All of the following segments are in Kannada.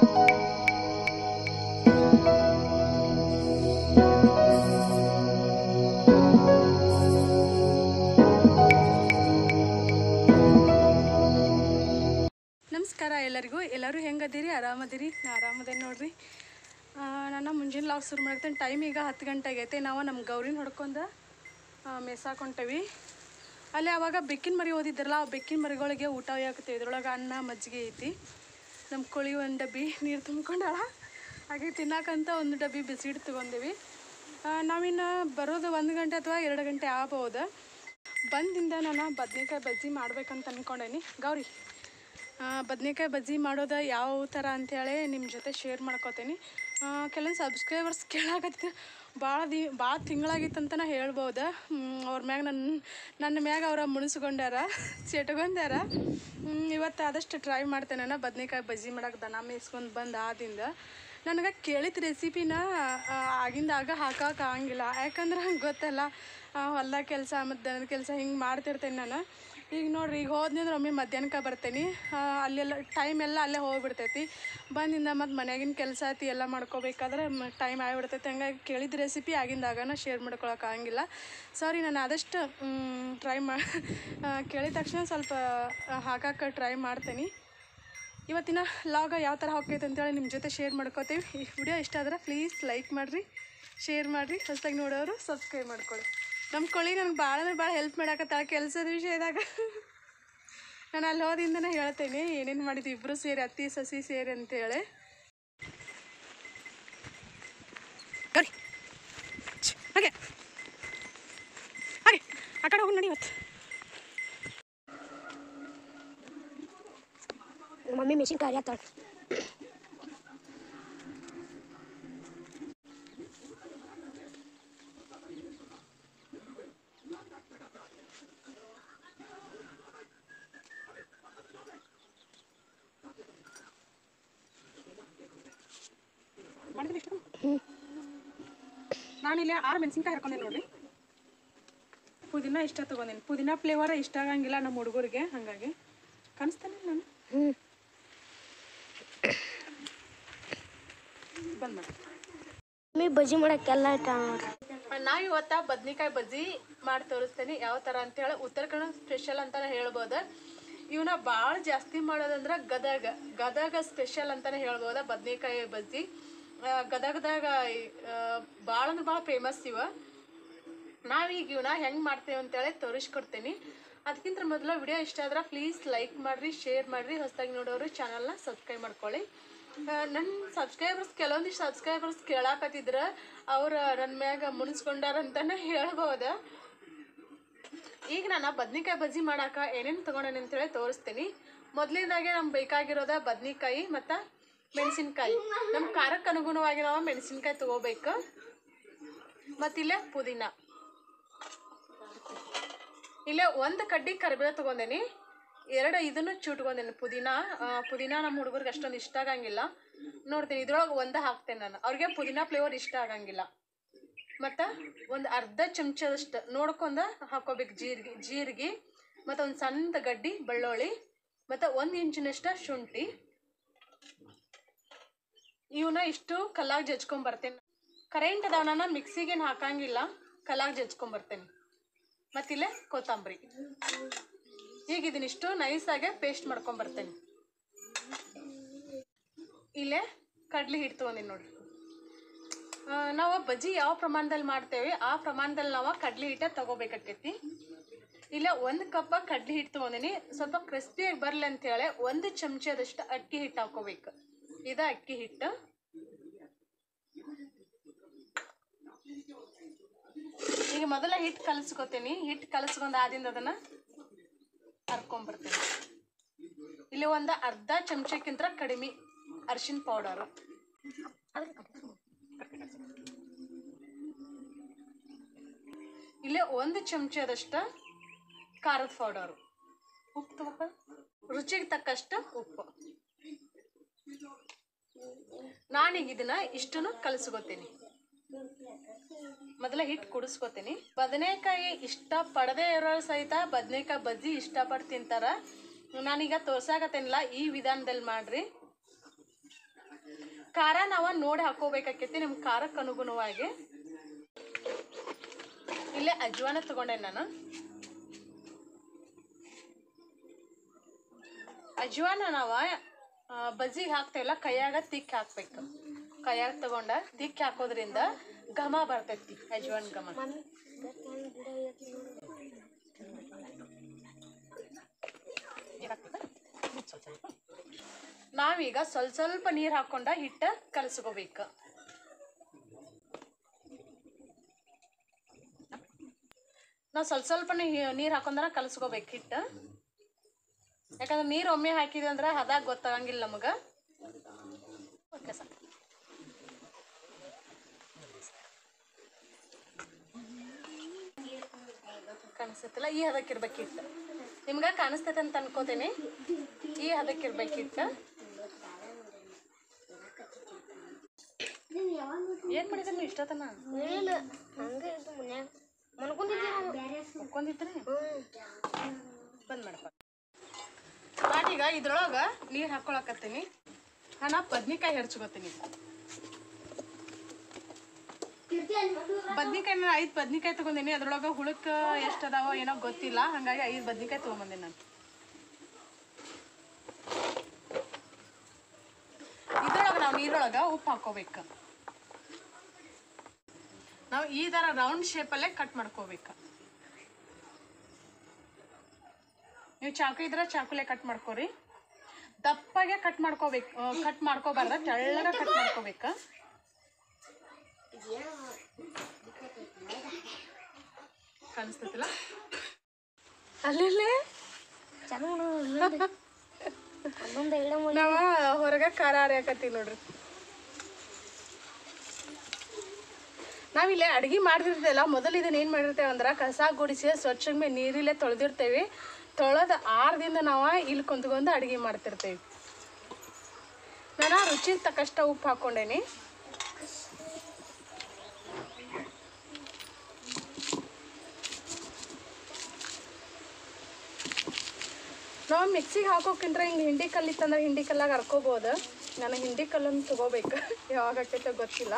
ನಮಸ್ಕಾರ ಎಲ್ಲರಿಗೂ ಎಲ್ಲರೂ ಹೆಂಗದಿರಿ ಆರಾಮದಿರಿ ನಾ ಆರಾಮದೇನಿ ನೋಡ್ರಿ ಆ, ನಾನು ಮುಂಜಾನೆ ಲಾಗ್ ಶುರು ಮಾಡ್ತೇನೆ ಟೈಮ್ ಈಗ ಹತ್ತು ಗಂಟೆ ಆಗೈತೆ ನಾವು ನಮ್ಮ ಗೌರಿನ ಹೊಡ್ಕೊಂಡು ಮೇಸಾಕೊಂಟೇವಿ ಅಲ್ಲಿ ಅವಾಗ ಬೆಕ್ಕಿನ ಮರಿ ಓದಿದ್ರಲ್ಲ ಆ ಬೆಕ್ಕಿನ ಮರಿಗಳಿಗೆ ಊಟ ಒಯ್ಯಾಕತ್ತೀವಿ ಇದ್ರೊಳಗೆ ಅನ್ನ ಮಜ್ಜಿಗೆ ಐತಿ ನಮ್ಮ ಕೋಳಿ ಒಂದು ಡಬ್ಬಿ ನೀರು ತುಂಬ್ಕೊಂಡಾಳ ಹಾಗೆ ತಿನ್ನಕ್ಕಂತ ಒಂದು ಡಬ್ಬಿ ಬಿಸಿಟ್ಟು ತೊಗೊಂಡೇವಿ ನಾವಿನ್ನು ಬರೋದು ಒಂದು ಗಂಟೆ ಅಥವಾ ಎರಡು ಗಂಟೆ ಆಗ್ಬೋದು ಬಂದಿಂದ ನಾನು ಬದ್ನೆಕಾಯಿ ಬಜ್ಜಿ ಮಾಡ್ಬೇಕಂತ ಅಂದ್ಕೊಂಡೇನಿ ಗೌರಿ ಬದ್ನೆಕಾಯಿ ಬಜ್ಜಿ ಮಾಡೋದು ಯಾವ ಥರ ಅಂಥೇಳಿ ನಿಮ್ಮ ಜೊತೆ ಶೇರ್ ಮಾಡ್ಕೋತೀನಿ ಕೆಲವೊಂದು ಸಬ್ಸ್ಕ್ರೈಬರ್ಸ್ ಕೇಳಾಕತ್ತ ಭಾಳ ದಿ ಭಾಳ ತಿಂಗಳಾಗಿತ್ತಂತನ ಹೇಳ್ಬೋದು ಅವ್ರ ಮ್ಯಾಗ ನನ್ನ ನನ್ನ ಮ್ಯಾಗ ಅವರ ಮುಣಿಸ್ಕೊಂಡ್ಯಾರ ಚೆಟ್ಕೊಂಡ್ಯಾರ ಹ್ಮ್, ಇವತ್ತು ಆದಷ್ಟು ಟ್ರೈ ಮಾಡ್ತೇನೆ ನಾನು ಬದ್ನೆಕಾಯಿ ಬಜ್ಜಿ ಮಾಡಕ್ಕೆ ದನ ಮೇಯ್ಸ್ಕೊಂಡು ಬಂದು ಆದಿಂದ ನನಗೆ ಕೇಳಿದ ರೆಸಿಪಿನ ಆಗಿಂದಾಗ ಹಾಕಕ್ಕೆ ಆಗಂಗಿಲ್ಲ ಯಾಕಂದ್ರೆ ಹಂಗೆ ಗೊತ್ತಲ್ಲ ಹೊಲ್ದಾಗ ಕೆಲಸ ಮತ್ತು ದನದ ಕೆಲಸ ಹಿಂಗೆ ಮಾಡ್ತಿರ್ತೇನೆ ನಾನು ಈಗ ನೋಡ್ರಿ ಈಗ ಹೋದ್ನಿ ಅಂದ್ರೆ ಒಮ್ಮೆ ಮಧ್ಯಾಹ್ನಕ್ಕೆ ಬರ್ತೇನೆ ಅಲ್ಲೆಲ್ಲ ಟೈಮ್ ಎಲ್ಲ ಅಲ್ಲೇ ಹೋಗ್ಬಿಡ್ತೈತಿ ಬಂದಿಂದ ಮತ್ತು ಮನ್ಯಾಗಿನ ಕೆಲಸ ಐತಿ ಎಲ್ಲ ಮಾಡ್ಕೋಬೇಕಾದ್ರೆ ಟೈಮ್ ಆಗಿಬಿಡ್ತೈತಿ ಹಂಗಾಗಿ ಕೇಳಿದ ರೆಸಿಪಿ ಆಗಿಂದಾಗನ ಶೇರ್ ಮಾಡ್ಕೊಳಕ್ಕೆ ಆಗಂಗಿಲ್ಲ ಸಾರಿ ನಾನು ಆದಷ್ಟು ಟ್ರೈ ಮಾ ಕೇಳಿದ ತಕ್ಷಣ ಸ್ವಲ್ಪ ಹಾಕಕ್ಕೆ ಟ್ರೈ ಮಾಡ್ತೀನಿ ಇವತ್ತಿನ ಲಾಗ ಯಾವ ಥರ ಹೋಗ್ತೈತೆ ಅಂತೇಳಿ ನಿಮ್ಮ ಜೊತೆ ಶೇರ್ ಮಾಡ್ಕೋತೀವಿ ಈ ವಿಡಿಯೋ ಇಷ್ಟ ಆದ್ರೆ ಪ್ಲೀಸ್ ಲೈಕ್ ಮಾಡಿರಿ ಶೇರ್ ಮಾಡಿರಿ ಹೊಸ್ದಾಗಿ ನೋಡೋರು ಸಬ್ಸ್ಕ್ರೈಬ್ ಮಾಡ್ಕೊಳ್ಳಿ ನಮ್ಮ ಕೊಳ್ಳಿ ನನಗೆ ಭಾಳ ಅಂದ್ರೆ ಭಾಳ ಹೆಲ್ಪ್ ಮಾಡಾಕತ್ತಾಳ ಕೆಲಸದ ವಿಷಯದಾಗ ನಾನು ಅಲ್ಲಿ ಹೋದಿಂದನೇ ಹೇಳ್ತೇನೆ ಏನೇನು ಮಾಡಿದ್ವಿ ಇಬ್ಬರು ಸೇರಿ ಅತ್ತಿ ಸಸಿ ಸೇರಿ ಅಂತೇಳಿ ಗೌರಿ ಛ್, ಹಾಗೆ ಹಾಗೆ ಆ ಕಡೆ ಹೋಗಿ ನೋಡಿ ಇವತ್ತು ಮಮ್ಮಿ ಮೆಣಸಿನ್ಕಾಯಿ ಹರಿಯತ್ತಾಳ ಮಾಡಿದ್ವಿ ಇಷ್ಟು ನಾನಿಲ್ಲಿ ಆರು ಮೆಣಸಿನ್ಕಾಯಿ ಹಾಕೊಂಡೆ ನೋಡ್ರಿ ಪುದೀನ ಇಷ್ಟ ತೊಗೊಂಡೇನಿ ಪುದೀನ ಫ್ಲೇವರ್ ಇಷ್ಟ ಆಗಂಗಿಲ್ಲ ನಮ್ಮ ಹುಡುಗರಿಗೆ ಹಾಗಾಗಿ ಕಾಣಿಸ್ತಾನೆ ನಾನು ಹ್ಞೂ ಬಂದ್ ಮಾಡಿ ಮಮ್ಮಿ ಬಜ್ಜಿ ಮಾಡಕ್ಕೆಲ್ಲ ಇಟ್ಟಾಳ ನೋಡ್ರಿ ನಾವು ಇವತ್ತ ಬದ್ನಿಕಾಯಿ ಬಜ್ಜಿ ಮಾಡಿ ತೋರಿಸ್ತೇನೆ ಯಾವ ಥರ ಅಂತೇಳಿ ಉತ್ತರ ಕನ್ನಡ ಸ್ಪೆಷಲ್ ಅಂತಾನೆ ಹೇಳ್ಬೋದು ಇವನ್ನ ಭಾಳ ಜಾಸ್ತಿ ಮಾಡೋದಂದ್ರೆ ಗದಗ ಗದಗ ಸ್ಪೆಷಲ್ ಅಂತಾನೆ ಹೇಳ್ಬೋದು ಬದ್ನಿಕಾಯಿ ಬಜ್ಜಿ ಆ, ಗದಗದಾಗ ಭಾಳ ಅಂದ್ರೆ ಭಾಳ ಫೇಮಸ್ ಇವ ನಾವೀಗ ಇವನ್ನ ಹೆಂಗೆ ಮಾಡ್ತೇವೆ ಅಂತೇಳಿ ತೋರಿಸ್ಕೊಡ್ತೀನಿ ಅದಕ್ಕಿಂತ ಮೊದಲು ವಿಡಿಯೋ ಇಷ್ಟ ಆದ್ರೆ ಪ್ಲೀಸ್ ಲೈಕ್ ಮಾಡಿರಿ ಶೇರ್ ಮಾಡಿರಿ ಹೊಸದಾಗಿ ನೋಡೋರು ಚಾನಲ್ನ ಸಬ್ಸ್ಕ್ರೈಬ್ ಮಾಡ್ಕೊಳ್ಳಿ ನನ್ನ ಸಬ್ಸ್ಕ್ರೈಬರ್ಸ್ ಕೆಲವೊಂದಿಷ್ಟು ಸಬ್ಸ್ಕ್ರೈಬರ್ಸ್ ಕೇಳಾಕತ್ತಿದ್ರ ಅವ್ರು ನನ್ನ ಮ್ಯಾಗ ಮುಣಿಸ್ಕೊಂಡಾರಂತನೇ ಹೇಳ್ಬೋದು ಈಗ ನಾನು ಬದ್ನಿಕಾಯಿ ಬಜ್ಜಿ ಮಾಡಾಕ ಏನೇನು ತೊಗೊಂಡೇನೆ ಅಂತೇಳಿ ತೋರಿಸ್ತೀನಿ ಮೊದಲಿಂದಾಗೆ ನಮ್ಗೆ ಬೇಕಾಗಿರೋದ ಬದ್ನಿಕಾಯಿ ಮತ್ತು ಮೆಣಸಿನ್ಕಾಯಿ ನಮ್ಮ ಖಾರಕ್ಕೆ ಅನುಗುಣವಾಗಿ ನಾವು ಮೆಣಸಿನ್ಕಾಯಿ ತೊಗೋಬೇಕು ಮತ್ತಿಲ್ಲೇ ಪುದೀನ ಇಲ್ಲೇ ಒಂದು ಕಡ್ಡಿ ಕರಿಬೇವು ತೊಗೊಂಡೇನಿ ಎರಡು ಇದನ್ನು ಚುಟ್ಕೊಂಡೇನಿ ಪುದೀನ ಆ, ಪುದೀನ ನಮ್ಮ ಹುಡುಗರಿಗೆ ಅಷ್ಟೊಂದು ಇಷ್ಟ ಆಗಂಗಿಲ್ಲ ನೋಡ್ತೀನಿ ಇದ್ರೊಳಗೆ ಒಂದು ಹಾಕ್ತೇನೆ ನಾನು ಅವ್ರಿಗೆ ಪುದೀನ ಫ್ಲೇವರ್ ಇಷ್ಟ ಆಗಂಗಿಲ್ಲ ಮತ್ತು ಒಂದು ಅರ್ಧ ಚಮಚದಷ್ಟು ನೋಡ್ಕೊಂಡು ಹಾಕೋಬೇಕು ಜೀರಿಗೆ ಜೀರಿಗೆ ಮತ್ತು ಒಂದು ಸಣ್ಣ ಗಡ್ಡಿ ಬೆಳ್ಳುಳ್ಳಿ ಮತ್ತು ಒಂದು ಇಂಚಿನಷ್ಟು ಶುಂಠಿ ಇವನ್ನ ಇಷ್ಟು ಕಲ್ಲಾಗಿ ಜಜ್ಕೊಂಬರ್ತೇನೆ ಕರೆಂಟ್ ಅದಾವ ನಾನು ಮಿಕ್ಸಿಗೇನು ಹಾಕಂಗಿಲ್ಲ ಕಲ್ಲಾಗಿ ಜಜ್ಕೊಂಬರ್ತೇನೆ ಮತ್ತಿಲ್ಲೇ ಕೊತ್ತಂಬರಿ ಈಗ ಇದನ್ನಿಷ್ಟು ನೈಸಾಗೆ ಪೇಸ್ಟ್ ಮಾಡ್ಕೊಂಬರ್ತೇನೆ ಇಲ್ಲೇ ಕಡ್ಲಿ ಹಿಟ್ಟು ತೊಗೊಂಡಿನಿ ನೋಡ್ರಿ ಆ, ನಾವು ಬಜ್ಜಿ ಯಾವ ಪ್ರಮಾಣದಲ್ಲಿ ಮಾಡ್ತೇವೆ ಆ ಪ್ರಮಾಣದಲ್ಲಿ ನಾವು ಕಡ್ಲಿ ಹಿಟ್ಟ ತಗೋಬೇಕಾಕೈತಿ ಇಲ್ಲ ಒಂದು ಕಪ್ಪ ಕಡ್ಲಿ ಹಿಟ್ಟು ತೊಗೊಂಡಿನಿ ಸ್ವಲ್ಪ ಕ್ರಿಸ್ಪಿಯಾಗಿ ಬರಲಿ ಅಂತೇಳಿ ಒಂದು ಚಮಚದಷ್ಟು ಅಕ್ಕಿ ಹಿಟ್ಟು ಹಾಕೋಬೇಕು ಇದ ಅಕ್ಕಿ ಹಿಟ್ಟು ಈಗ ಮೊದಲ ಹಿಟ್ಟು ಕಲಸ್ಕೊತೀನಿ ಹಿಟ್ಟು ಕಲಸ್ಕೊಂಡು ಆದಿಂದ ಅದನ್ನ ಹರ್ಕೊಂಬರ್ತೀನಿ ಇಲ್ಲಿ ಒಂದು ಅರ್ಧ ಚಮಚಕ್ಕಿಂತ ಕಡಿಮೆ ಅರಿಶಿನ ಪೌಡರು ಇಲ್ಲಿ ಒಂದು ಚಮಚದಷ್ಟು ಖಾರದ ಪೌಡರು ಉಪ್ಪು ತಗೋಪ ರುಚಿಗೆ ತಕ್ಕಷ್ಟು ಉಪ್ಪು ನಾನೀಗ ಇದನ್ನ ಇಷ್ಟನ್ನು ಕಲಸ್ಕೊತೀನಿ ಮೊದಲ ಹಿಟ್ಟು ಕುಡಿಸ್ಕೊತೀನಿ ಬದನೆಕಾಯಿ ಇಷ್ಟ ಪಡದೇ ಇರೋರು ಸಹಿತ ಬದನೆಕಾಯಿ ಬಜ್ಜಿ ಇಷ್ಟಪಟ್ಟು ತಿಂತಾರ ನಾನೀಗ ತೋರ್ಸಾಕತ್ತೇನಿಲ್ಲ ಈ ವಿಧಾನದಲ್ಲಿ ಮಾಡ್ರಿ ಖಾರ ನಾವು ನೋಡಿ ಹಾಕೋಬೇಕಾಕೈತಿ ನಿಮ್ಮ ಖಾರಕ್ಕೆ ಅನುಗುಣವಾಗಿ ಇಲ್ಲೇ ಅಜ್ವಾನ ತಗೊಂಡೆ ನಾನು ಅಜ್ವಾನ ನಾವ ಆ, ಬಜ್ಜಿಗೆ ಹಾಕ್ತೇವಲ್ಲ ಕೈಯಾಗ ತಿಕ್ಕಿ ಹಾಕ್ಬೇಕು ಕೈಯಾಗ ತಗೊಂಡ ತಿಕ್ಕಿ ಹಾಕೋದ್ರಿಂದ ಘಮ ಬರ್ತೈತಿ ಅಜ್ವಾನ್ ಘಮ ನಾವೀಗ ಸ್ವಲ್ಪ ಸ್ವಲ್ಪ ನೀರು ಹಾಕೊಂಡ ಹಿಟ್ಟ ಕಲಸ್ಕೋಬೇಕು ನಾವು ಸ್ವಲ್ಪ ಸ್ವಲ್ಪನೇ ನೀರು ಹಾಕೊಂಡ್ರ ಕಲಸ್ಕೋಬೇಕು ಹಿಟ್ಟು ಯಾಕಂದ್ರೆ ನೀರು ಒಮ್ಮೆ ಹಾಕಿದ್ವಿ ಅಂದ್ರೆ ಹದಾಗ ಗೊತ್ತಾಗಂಗಿಲ್ಲ ನಮಗೆ ಓಕೆ ಸರ್ ಕಾಣಿಸ್ತೈತಲ್ಲ ಈ ಹದಕ್ಕೆ ಇರ್ಬೇಕು ಹಿಟ್ಟು ನಿಮ್ಗೆ ಕಾಣಿಸ್ತೈತೆ ಅಂತ ಅನ್ಕೋತೀನಿ ಈ ಹದಕ್ಕೆ ಇರ್ಬೇಕು ಹಿಟ್ಟು ಏನ್ ಮಾಡಿದ್ರಿ ನೀವು ಇಷ್ಟತನ ಏನಿಲ್ಲ ಹಂಗೆ ಇದು ಮನ್ಯಾಗ ಮನ್ಕೊಂಡಿದ್ದೆ ನಾನು ಮುಕ್ಕೊಂದಿದ್ರಿ ಹ್ಞೂ ಬಂದ್ ಮಾಡಪ್ಪ ನಾನೀಗ ಇದ್ರೊಳಗ ನೀರು ಹಾಕೊಳಕತ್ತೀನಿ ಹಣ ಬದ್ನಿಕಾಯಿ ಹೆರ್ಚ್ಕೋತೀನಿ ಬದ್ನಿಕಾಯಿ ನಾನು ಐದು ಬದ್ನಿಕಾಯಿ ತಗೊಂಡಿನಿ ಅದ್ರೊಳಗೆ ಹುಳಕ್ಕೆ ಎಷ್ಟು ಅದಾವ ಏನೋ ಗೊತ್ತಿಲ್ಲ ಹಂಗಾಗಿ ಐದು ಬದ್ನಿಕಾಯಿ ತೊಗೊಂಬಂದಿನಿ ನಾನು ಇದ್ರೊಳಗೆ ನಾವು ನೀರೊಳಗೆ ಉಪ್ಪು ಹಾಕೋಬೇಕು ನಾವು ಈ ಥರ ರೌಂಡ್ ಶೇಪಲ್ಲೇ ಕಟ್ ಮಾಡ್ಕೋಬೇಕು ನೀವು ಚಾಕು ಇದ್ರೆ ಚಾಕುಲೆ ಕಟ್ ಮಾಡ್ಕೋರಿ ದಪ್ಪಗೆ ಕಟ್ ಮಾಡ್ಕೋಬೇಕು ಕಟ್ ಮಾಡ್ಕೋಬಾರ್ದ ತೆಳ್ಳಗ ಕಟ್ ಮಾಡ್ಕೋಬೇಕು ಕಾಣಿಸ್ತೈತಿಲ್ಲ ಅಲ್ಲಿ ಚೆನ್ನಾಗಿ ಒಂದೊಂದು ಇಡ ನಾವ ಹೊರಗ ಖಾರ ಹರಿಯಾಕತ್ತೀವಿ ನೋಡ್ರಿ ನಾವಿಲ್ಲೇ ಅಡ್ಗೆ ಮಾಡ್ತಿರ್ತೇವಲ್ಲ ಮೊದಲು ಇದನ್ನ ಏನು ಮಾಡಿರ್ತೇವೆ ಅಂದ್ರೆ ಕಸ ಗುಡಿಸಿ ಸ್ವಚ್ಛ ಮೇಲೆ ನೀರಿಲ್ಲೇ ತೊಳೆದಿರ್ತೇವೆ ತೊಳೆದ ಆರದಿಂದ ನಾವು ಇಲ್ಲಿ ಕುಂತ್ಕೊಂಡು ಅಡುಗೆ ಮಾಡ್ತಿರ್ತೇವೆ ನಾನು ರುಚಿಗೆ ತಕ್ಕಷ್ಟ ಉಪ್ಪು ಹಾಕ್ಕೊಂಡೇನಿ ನಾವು ಮಿಕ್ಸಿಗೆ ಹಾಕೋಕ್ಕಿಂತ ಹಿಂಗೆ ಹಿಂಡಿ ಕಲ್ಲು ಇತ್ತಂದ್ರೆ ಹಿಂಡಿ ಕಲ್ಲಾಗ ಹರ್ಕೋಬೋದು ನನಗೆ ಹಿಂಡಿ ಕಲ್ಲನ್ನು ತಗೋಬೇಕು ಯಾವಾಗ ಆಕೈತೆ ಗೊತ್ತಿಲ್ಲ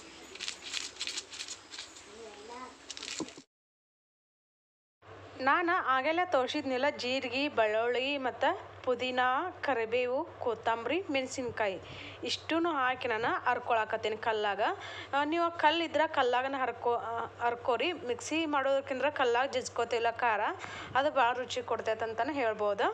ನಾನು ಆಗೆಲ್ಲ ತೋರಿಸಿದ್ನೆಲ್ಲ ಜೀರಿಗೆ ಬೆಳ್ಳುಳ್ಳಿ ಮತ್ತು ಪುದೀನ ಕರಿಬೇವು ಕೊತ್ತಂಬರಿ ಮೆಣಸಿನ್ಕಾಯಿ ಇಷ್ಟೂ ಹಾಕಿ ನಾನು ಹರ್ಕೊಳಕತ್ತೀನಿ ಕಲ್ಲಾಗ ಆ, ನೀವು ಕಲ್ಲು ಇದ್ರೆ ಕಲ್ಲಾಗನ ಹರ್ಕೋ ಆ, ಹರ್ಕೋರಿ ಮಿಕ್ಸಿ ಮಾಡೋದಕ್ಕಿಂತ ಕಲ್ಲಾಗ ಜಜ್ಕೋತಿಲ್ಲ ಖಾರ ಅದು ಭಾಳ ರುಚಿ ಕೊಡ್ತೈತೆ ಅಂತಲೇ ಹೇಳ್ಬೋದು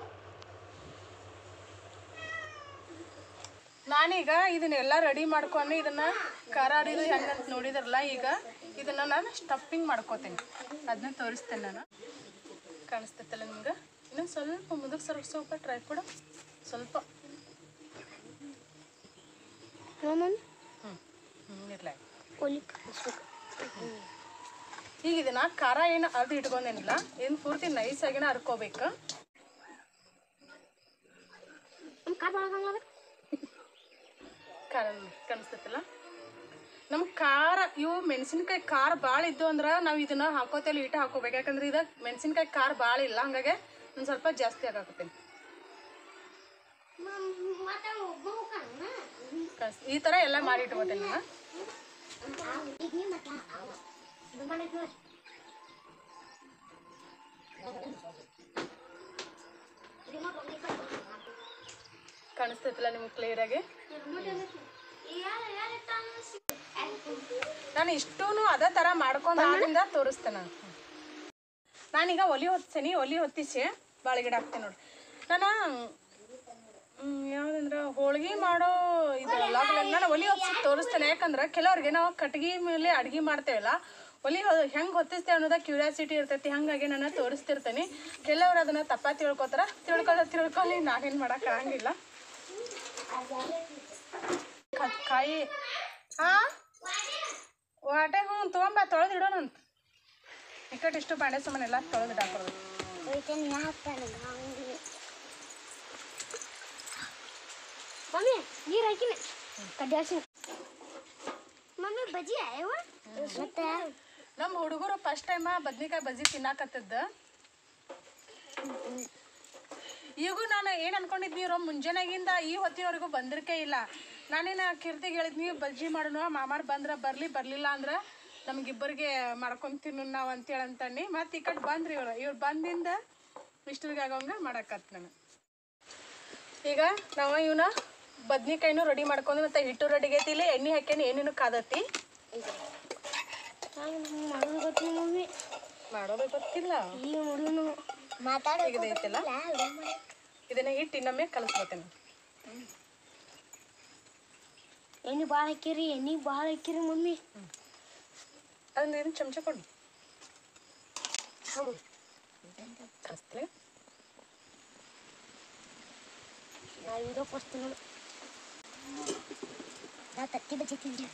ನಾನೀಗ ಇದನ್ನೆಲ್ಲ ರೆಡಿ ಮಾಡ್ಕೊಂಡು ಇದನ್ನ ಖಾರ ಆಡಿದು ಹೆಂಗಂತ ನೋಡಿದ್ರಲ್ಲ ಈಗ ಇದನ್ನ ನಾನು ಸ್ಟಫಿಂಗ್ ಮಾಡ್ಕೋತೀನಿ ಅದನ್ನ ತೋರಿಸ್ತೇನೆ ನಾನು ಕಾಣಿಸ್ತೈತಲ್ಲ ನಿಮ್ಗೆ ಇನ್ನು ಸ್ವಲ್ಪ ಮುಂದಕ್ಕೆ ಸ್ವಲ್ಪ ಸ್ವಲ್ಪ ಟ್ರೈ ಕೊಡು ಸ್ವಲ್ಪ ನಾನು ಹ್ಞೂ ಹ್ಞೂ ಇರ್ಲ ಕೊಲಿ ಕಲಿಸ್ಬೇಕು ಈಗ ಇದನ್ನ ಖಾರ ಏನು ಅದು ಇಟ್ಕೊಂಡೇನಿಲ್ಲ ಏನು ಪೂರ್ತಿ ನೈಸಾಗಿನ ಹರ್ಕೋಬೇಕು ನಮ್ಮ ಕಾರ್ ಮಾಡಲ್ಲ ಖಾರ ಕಾಣಿಸ್ತೈತಲ್ಲ ನಮ್ಗೆ ಖಾರ ಇವು ಮೆಣಸಿನ್ಕಾಯಿ ಖಾರ ಭಾಳ ಇದ್ದು ಅಂದ್ರೆ ನಾವು ಇದನ್ನ ಹಾಕೋತೇಲಿ ಇಟ್ಟು ಹಾಕೋಬೇಕು ಯಾಕಂದ್ರೆ ಇದು ಮೆಣಸಿನ್ಕಾಯಿ ಖಾರ ಭಾಳ ಇಲ್ಲ ಹಂಗಾಗಿ ಒಂದು ಸ್ವಲ್ಪ ಜಾಸ್ತಿ ಆಗಾಕತ್ತೀನಿ ಕಾಣಿಸ್ ಈ ಥರ ಎಲ್ಲ ಮಾಡಿ ಇಟ್ಕೋತೇನೆ ನಾನು ಕಾಣಿಸ್ತೈತಲ್ಲ ನಿಮ್ಗೆ ಕ್ಲಿಯರಾಗಿ ನಾನು ಇಷ್ಟೂ ಅದೇ ಥರ ಮಾಡ್ಕೊಂಡು ಆದ್ರಿಂದ ತೋರಿಸ್ತೇನೆ ನಾನು ನಾನೀಗ ಒಲಿ ಹೊತ್ಸೇನಿ ಒಲಿ ಹೊತ್ತಿಸಿ ಬಾಳೆಗಿಡ ಹಾಕ್ತೇನೆ ನೋಡಿ ನಾನು ಮ್, ಯಾವ್ದಂದ್ರೆ ಹೋಳ್ಗೆ ಮಾಡೋ ಇದು ಲಾಗ್ಲಲ್ಲಿ ನಾನು ಒಲಿ ಹೊತ್ಸಿ ತೋರಿಸ್ತೇನೆ ಯಾಕಂದ್ರೆ ಕೆಲವ್ರಿಗೆ ನಾವು ಕಟ್ಗೆ ಮೇಲೆ ಅಡ್ಗೆ ಮಾಡ್ತೇವಲ್ಲ ಒಲಿ ಹೆಂಗೆ ಹೊತ್ತಿಸ್ತೇವೆ ಅನ್ನೋದ ಕ್ಯೂರಿಯಾಸಿಟಿ ಇರ್ತೈತಿ ಹಾಗಾಗಿ ನಾನು ತೋರಿಸ್ತಿರ್ತೇನೆ ಕೆಲವ್ರು ಅದನ್ನು ತಪ್ಪ ತಿಳ್ಕೊತಾರ ತಿಳ್ಕೊಳ್ಳೋ ತಿಳ್ಕೊಳ್ಳಿ ನಾನೇನು ಮಾಡೋಕೆ ಆಗಂಗಿಲ್ಲ ಕ- ಕಾಯಿ ಹಾಂ ವಾಟೆ ಹ್ಞೂ ತೊಗೊಂಬ ತೊಳೆದಿಡೋಣಂತ ಇಕ್ಕಟ್ಟು ಇಷ್ಟು ಬಾಂಡೆ ಸಾಮಾನು ಎಲ್ಲ ತೊಳೆದಿಟ್ಟು ಹಾಕೋದು ಮಮ್ಮಿ ನೀರು ಹಾಕಿನಿ ಕಡ್ಡಾಡ್ಸಿನ ಮಮ್ಮಿ ಬಜ್ಜಿ ಅಯ್ಯವ ಮತ್ತೆ ನಮ್ಮ ಹುಡುಗರು ಫಸ್ಟ್ ಟೈಮ ಬದ್ನಿಕಾಯಿ ಬಜ್ಜಿ ತಿನ್ನಾಕತ್ತಿದ್ದ ಈಗೂ ನಾನು ಏನು ಅನ್ಕೊಂಡಿದ್ನಿ ರೋ ಮುಂಜಾನೆಗಿಂದ ಈ ಹೊತ್ತಿನವರೆಗೂ ಬಂದಿರ್ಕೆ ಇಲ್ಲ ನಾನೇನು ಕೀರ್ತಿಗೆ ಹೇಳಿದ್ನಿ ಬಜ್ಜಿ ಮಾಡೋಣ ಮಾಮಾರ್ ಬಂದ್ರೆ ಬರಲಿ ಬರಲಿಲ್ಲ ಅಂದ್ರೆ ನಮಗಿಬ್ಬರಿಗೆ ಮಾಡ್ಕೊಂಡು ತಿನ್ನು ನಾವು ಅಂತೇಳಿ ಅಂತಂದು ಮತ್ತು ಈ ಕಡೆ ಬಂದ್ರಿ ಇವ್ರು ಇವ್ರು ಬಂದಿಂದ ಇಷ್ಟರಿಗೆ ಆಗೋಂಗೆ ಮಾಡಕತ್ ನಾನು ಈಗ ನಾವು ಇವನ್ನ ಬದ್ನಿಕಾಯಿನೂ ರೆಡಿ ಮಾಡ್ಕೊಂಡು ಮತ್ತು ಹಿಟ್ಟು ರೆಡಿ ಆಗೈತಿ ಇಲ್ಲಿ ಎಣ್ಣೆ ಹಾಕ್ಯಾನಿ ಏನೇನು ಕಾದತಿ ಮಾಡೋದು ಗೊತ್ತಿಲ್ಲ ಮಮ್ಮಿ ಮಾಡೋದು ಗೊತ್ತಿಲ್ಲ ಈಗ ನೋಡು ಮಾತಾಡೋ ಈಗ ಇದೈತಲ್ಲ ಇದನ್ನ ಹಿಟ್ಟು ಇನ್ನೊಮ್ಮೆ ಕಲಿಸ್ಬೇಕೇನು ಎಣ್ಣೆ ಭಾಳ ಹಾಕಿರಿ ಎಣ್ಣೆ ಭಾಳ ಹಾಕಿರಿ ಮಮ್ಮಿ ಅದನ್ನ ಇದನ್ನ ಚಮಚ ಕೊಡಿ ಕಲಿಸ್ಲೆ ನಾ ವಿಡಿಯೋ ಫಸ್ಟ್ ನೋಡು ನಾ ತತ್ತಿ ಬಜ್ಜಿ ತಿಂತೀವಿ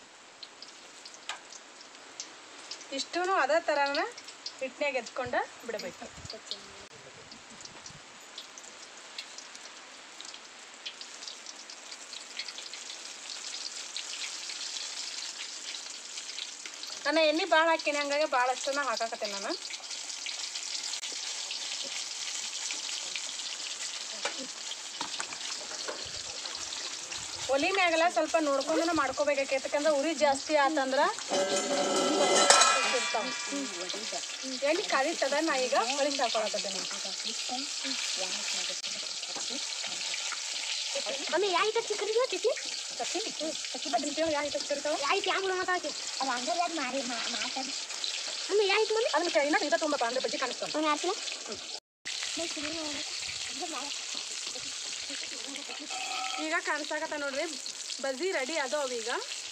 ಇಷ್ಟೂ ಅದೇ ಥರನ ಹಿಟ್ನ್ಯಾಗ ಎತ್ಕೊಂಡು ಬಿಡಬೇಕು ನಾನು ಎಣ್ಣೆ ಭಾಳ ಹಾಕೀನಿ ಹಂಗಾಗಿ ಭಾಳ ಅಷ್ಟನ್ನ ಹಾಕಾಕತ್ತೇನೆ ನಾನು ಒಲಿ ಮ್ಯಾಗೆಲ್ಲ ಸ್ವಲ್ಪ ನೋಡ್ಕೊಂಡು ಮಾಡ್ಕೋಬೇಕಾಕೈತೆ ಯಾಕಂದ್ರೆ ಉರಿ ಜಾಸ್ತಿ ಆತಂದ್ರೆ ಇರ್ತಾವ ಎಣ್ಣೆ ಕಾದಿತ್ತದ ನಾ ಈಗ ಹೊಳಿಸಿ ಹಾಕೊಳಕತ್ತೇನೆ ಮಮ್ಮಿ ಯಾವ ತತ್ತಿ ಕರಿಲ್ಲ ತತ್ತಿ ತಪ್ಪಿ ತಪ್ಪಿ ಬದ್ನಿಕಾಯಿ ಯಾವ ಹಿಟ್ಟು ಹಚ್ಚಿರ್ತಾವ ಆಯ್ತು ಯಾವ ಮಾತಾಡ್ತಿ ಅದು ಹಂಗಲ್ಲ ಮಾರಿ ಮಾತಾಡಿ ಮಮ್ಮಿ ಆಯ್ತು ಮಮ್ಮಿ ಅದನ್ನ ಕೈನ ಇದ ತುಂಬಪ್ಪ ಅಂದ್ರೆ ಬಜ್ಜಿ ಕಾಣಿಸ್ತಾವ ಮಮ್ಮಿ ಆಡ್ತಿಲ್ಲ ಈಗ ಕಾಣಿಸಾಕತ್ತ ನೋಡ್ರಿ ಬಜ್ಜಿ ರೆಡಿ ಅದಾವ ಈಗ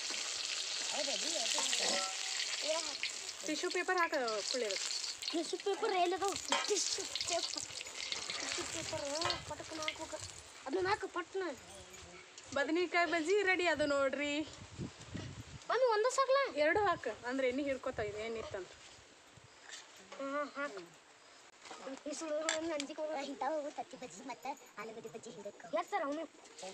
ಟಿಶ್ಯೂ ಪೇಪರ್ ಹಾಕ ಕುಳಿಬೇಕು ಟಿಶ್ಯೂ ಪೇಪರ್ ಎಲ್ಲದವು ಟಿಶ್ಯೂ ಪೇಪರ್ ಟಿಶ್ಯೂ ಪೇಪರ್ ಪಟಕನ ಹಾಕ್ಬೇಕು ಅದನ್ನ ಹಾಕು ಪಟ್ನ ಬದನಿಕಾಯಿ ಬಜ್ಜಿ ರೆಡಿ ಅದು ನೋಡ್ರಿ ಮಮ್ಮಿ ಒಂದ ಸಾಕ್ಲ ಎರಡು ಹಾಕ ಅಂದ್ರೆ ಎಣ್ಣೆ ಹಿಡ್ಕೋತಾ ಇದೆ ಏನಿತ್ತಂತ ಹಾಂ ಹಾಕು ಇಷ್ಟು ಅಂಜಿಕೆ ಹೋಗ ಇಂಥವು ತತ್ತಿ ಬಜ್ಜಿ ಮತ್ತು ಆಲೂಗಡ್ಡೆ ಬಜ್ಜಿ ಹಿಂಗಕ್ಕೆ ಎಷ್ಟು ಸರ್ ಅವನು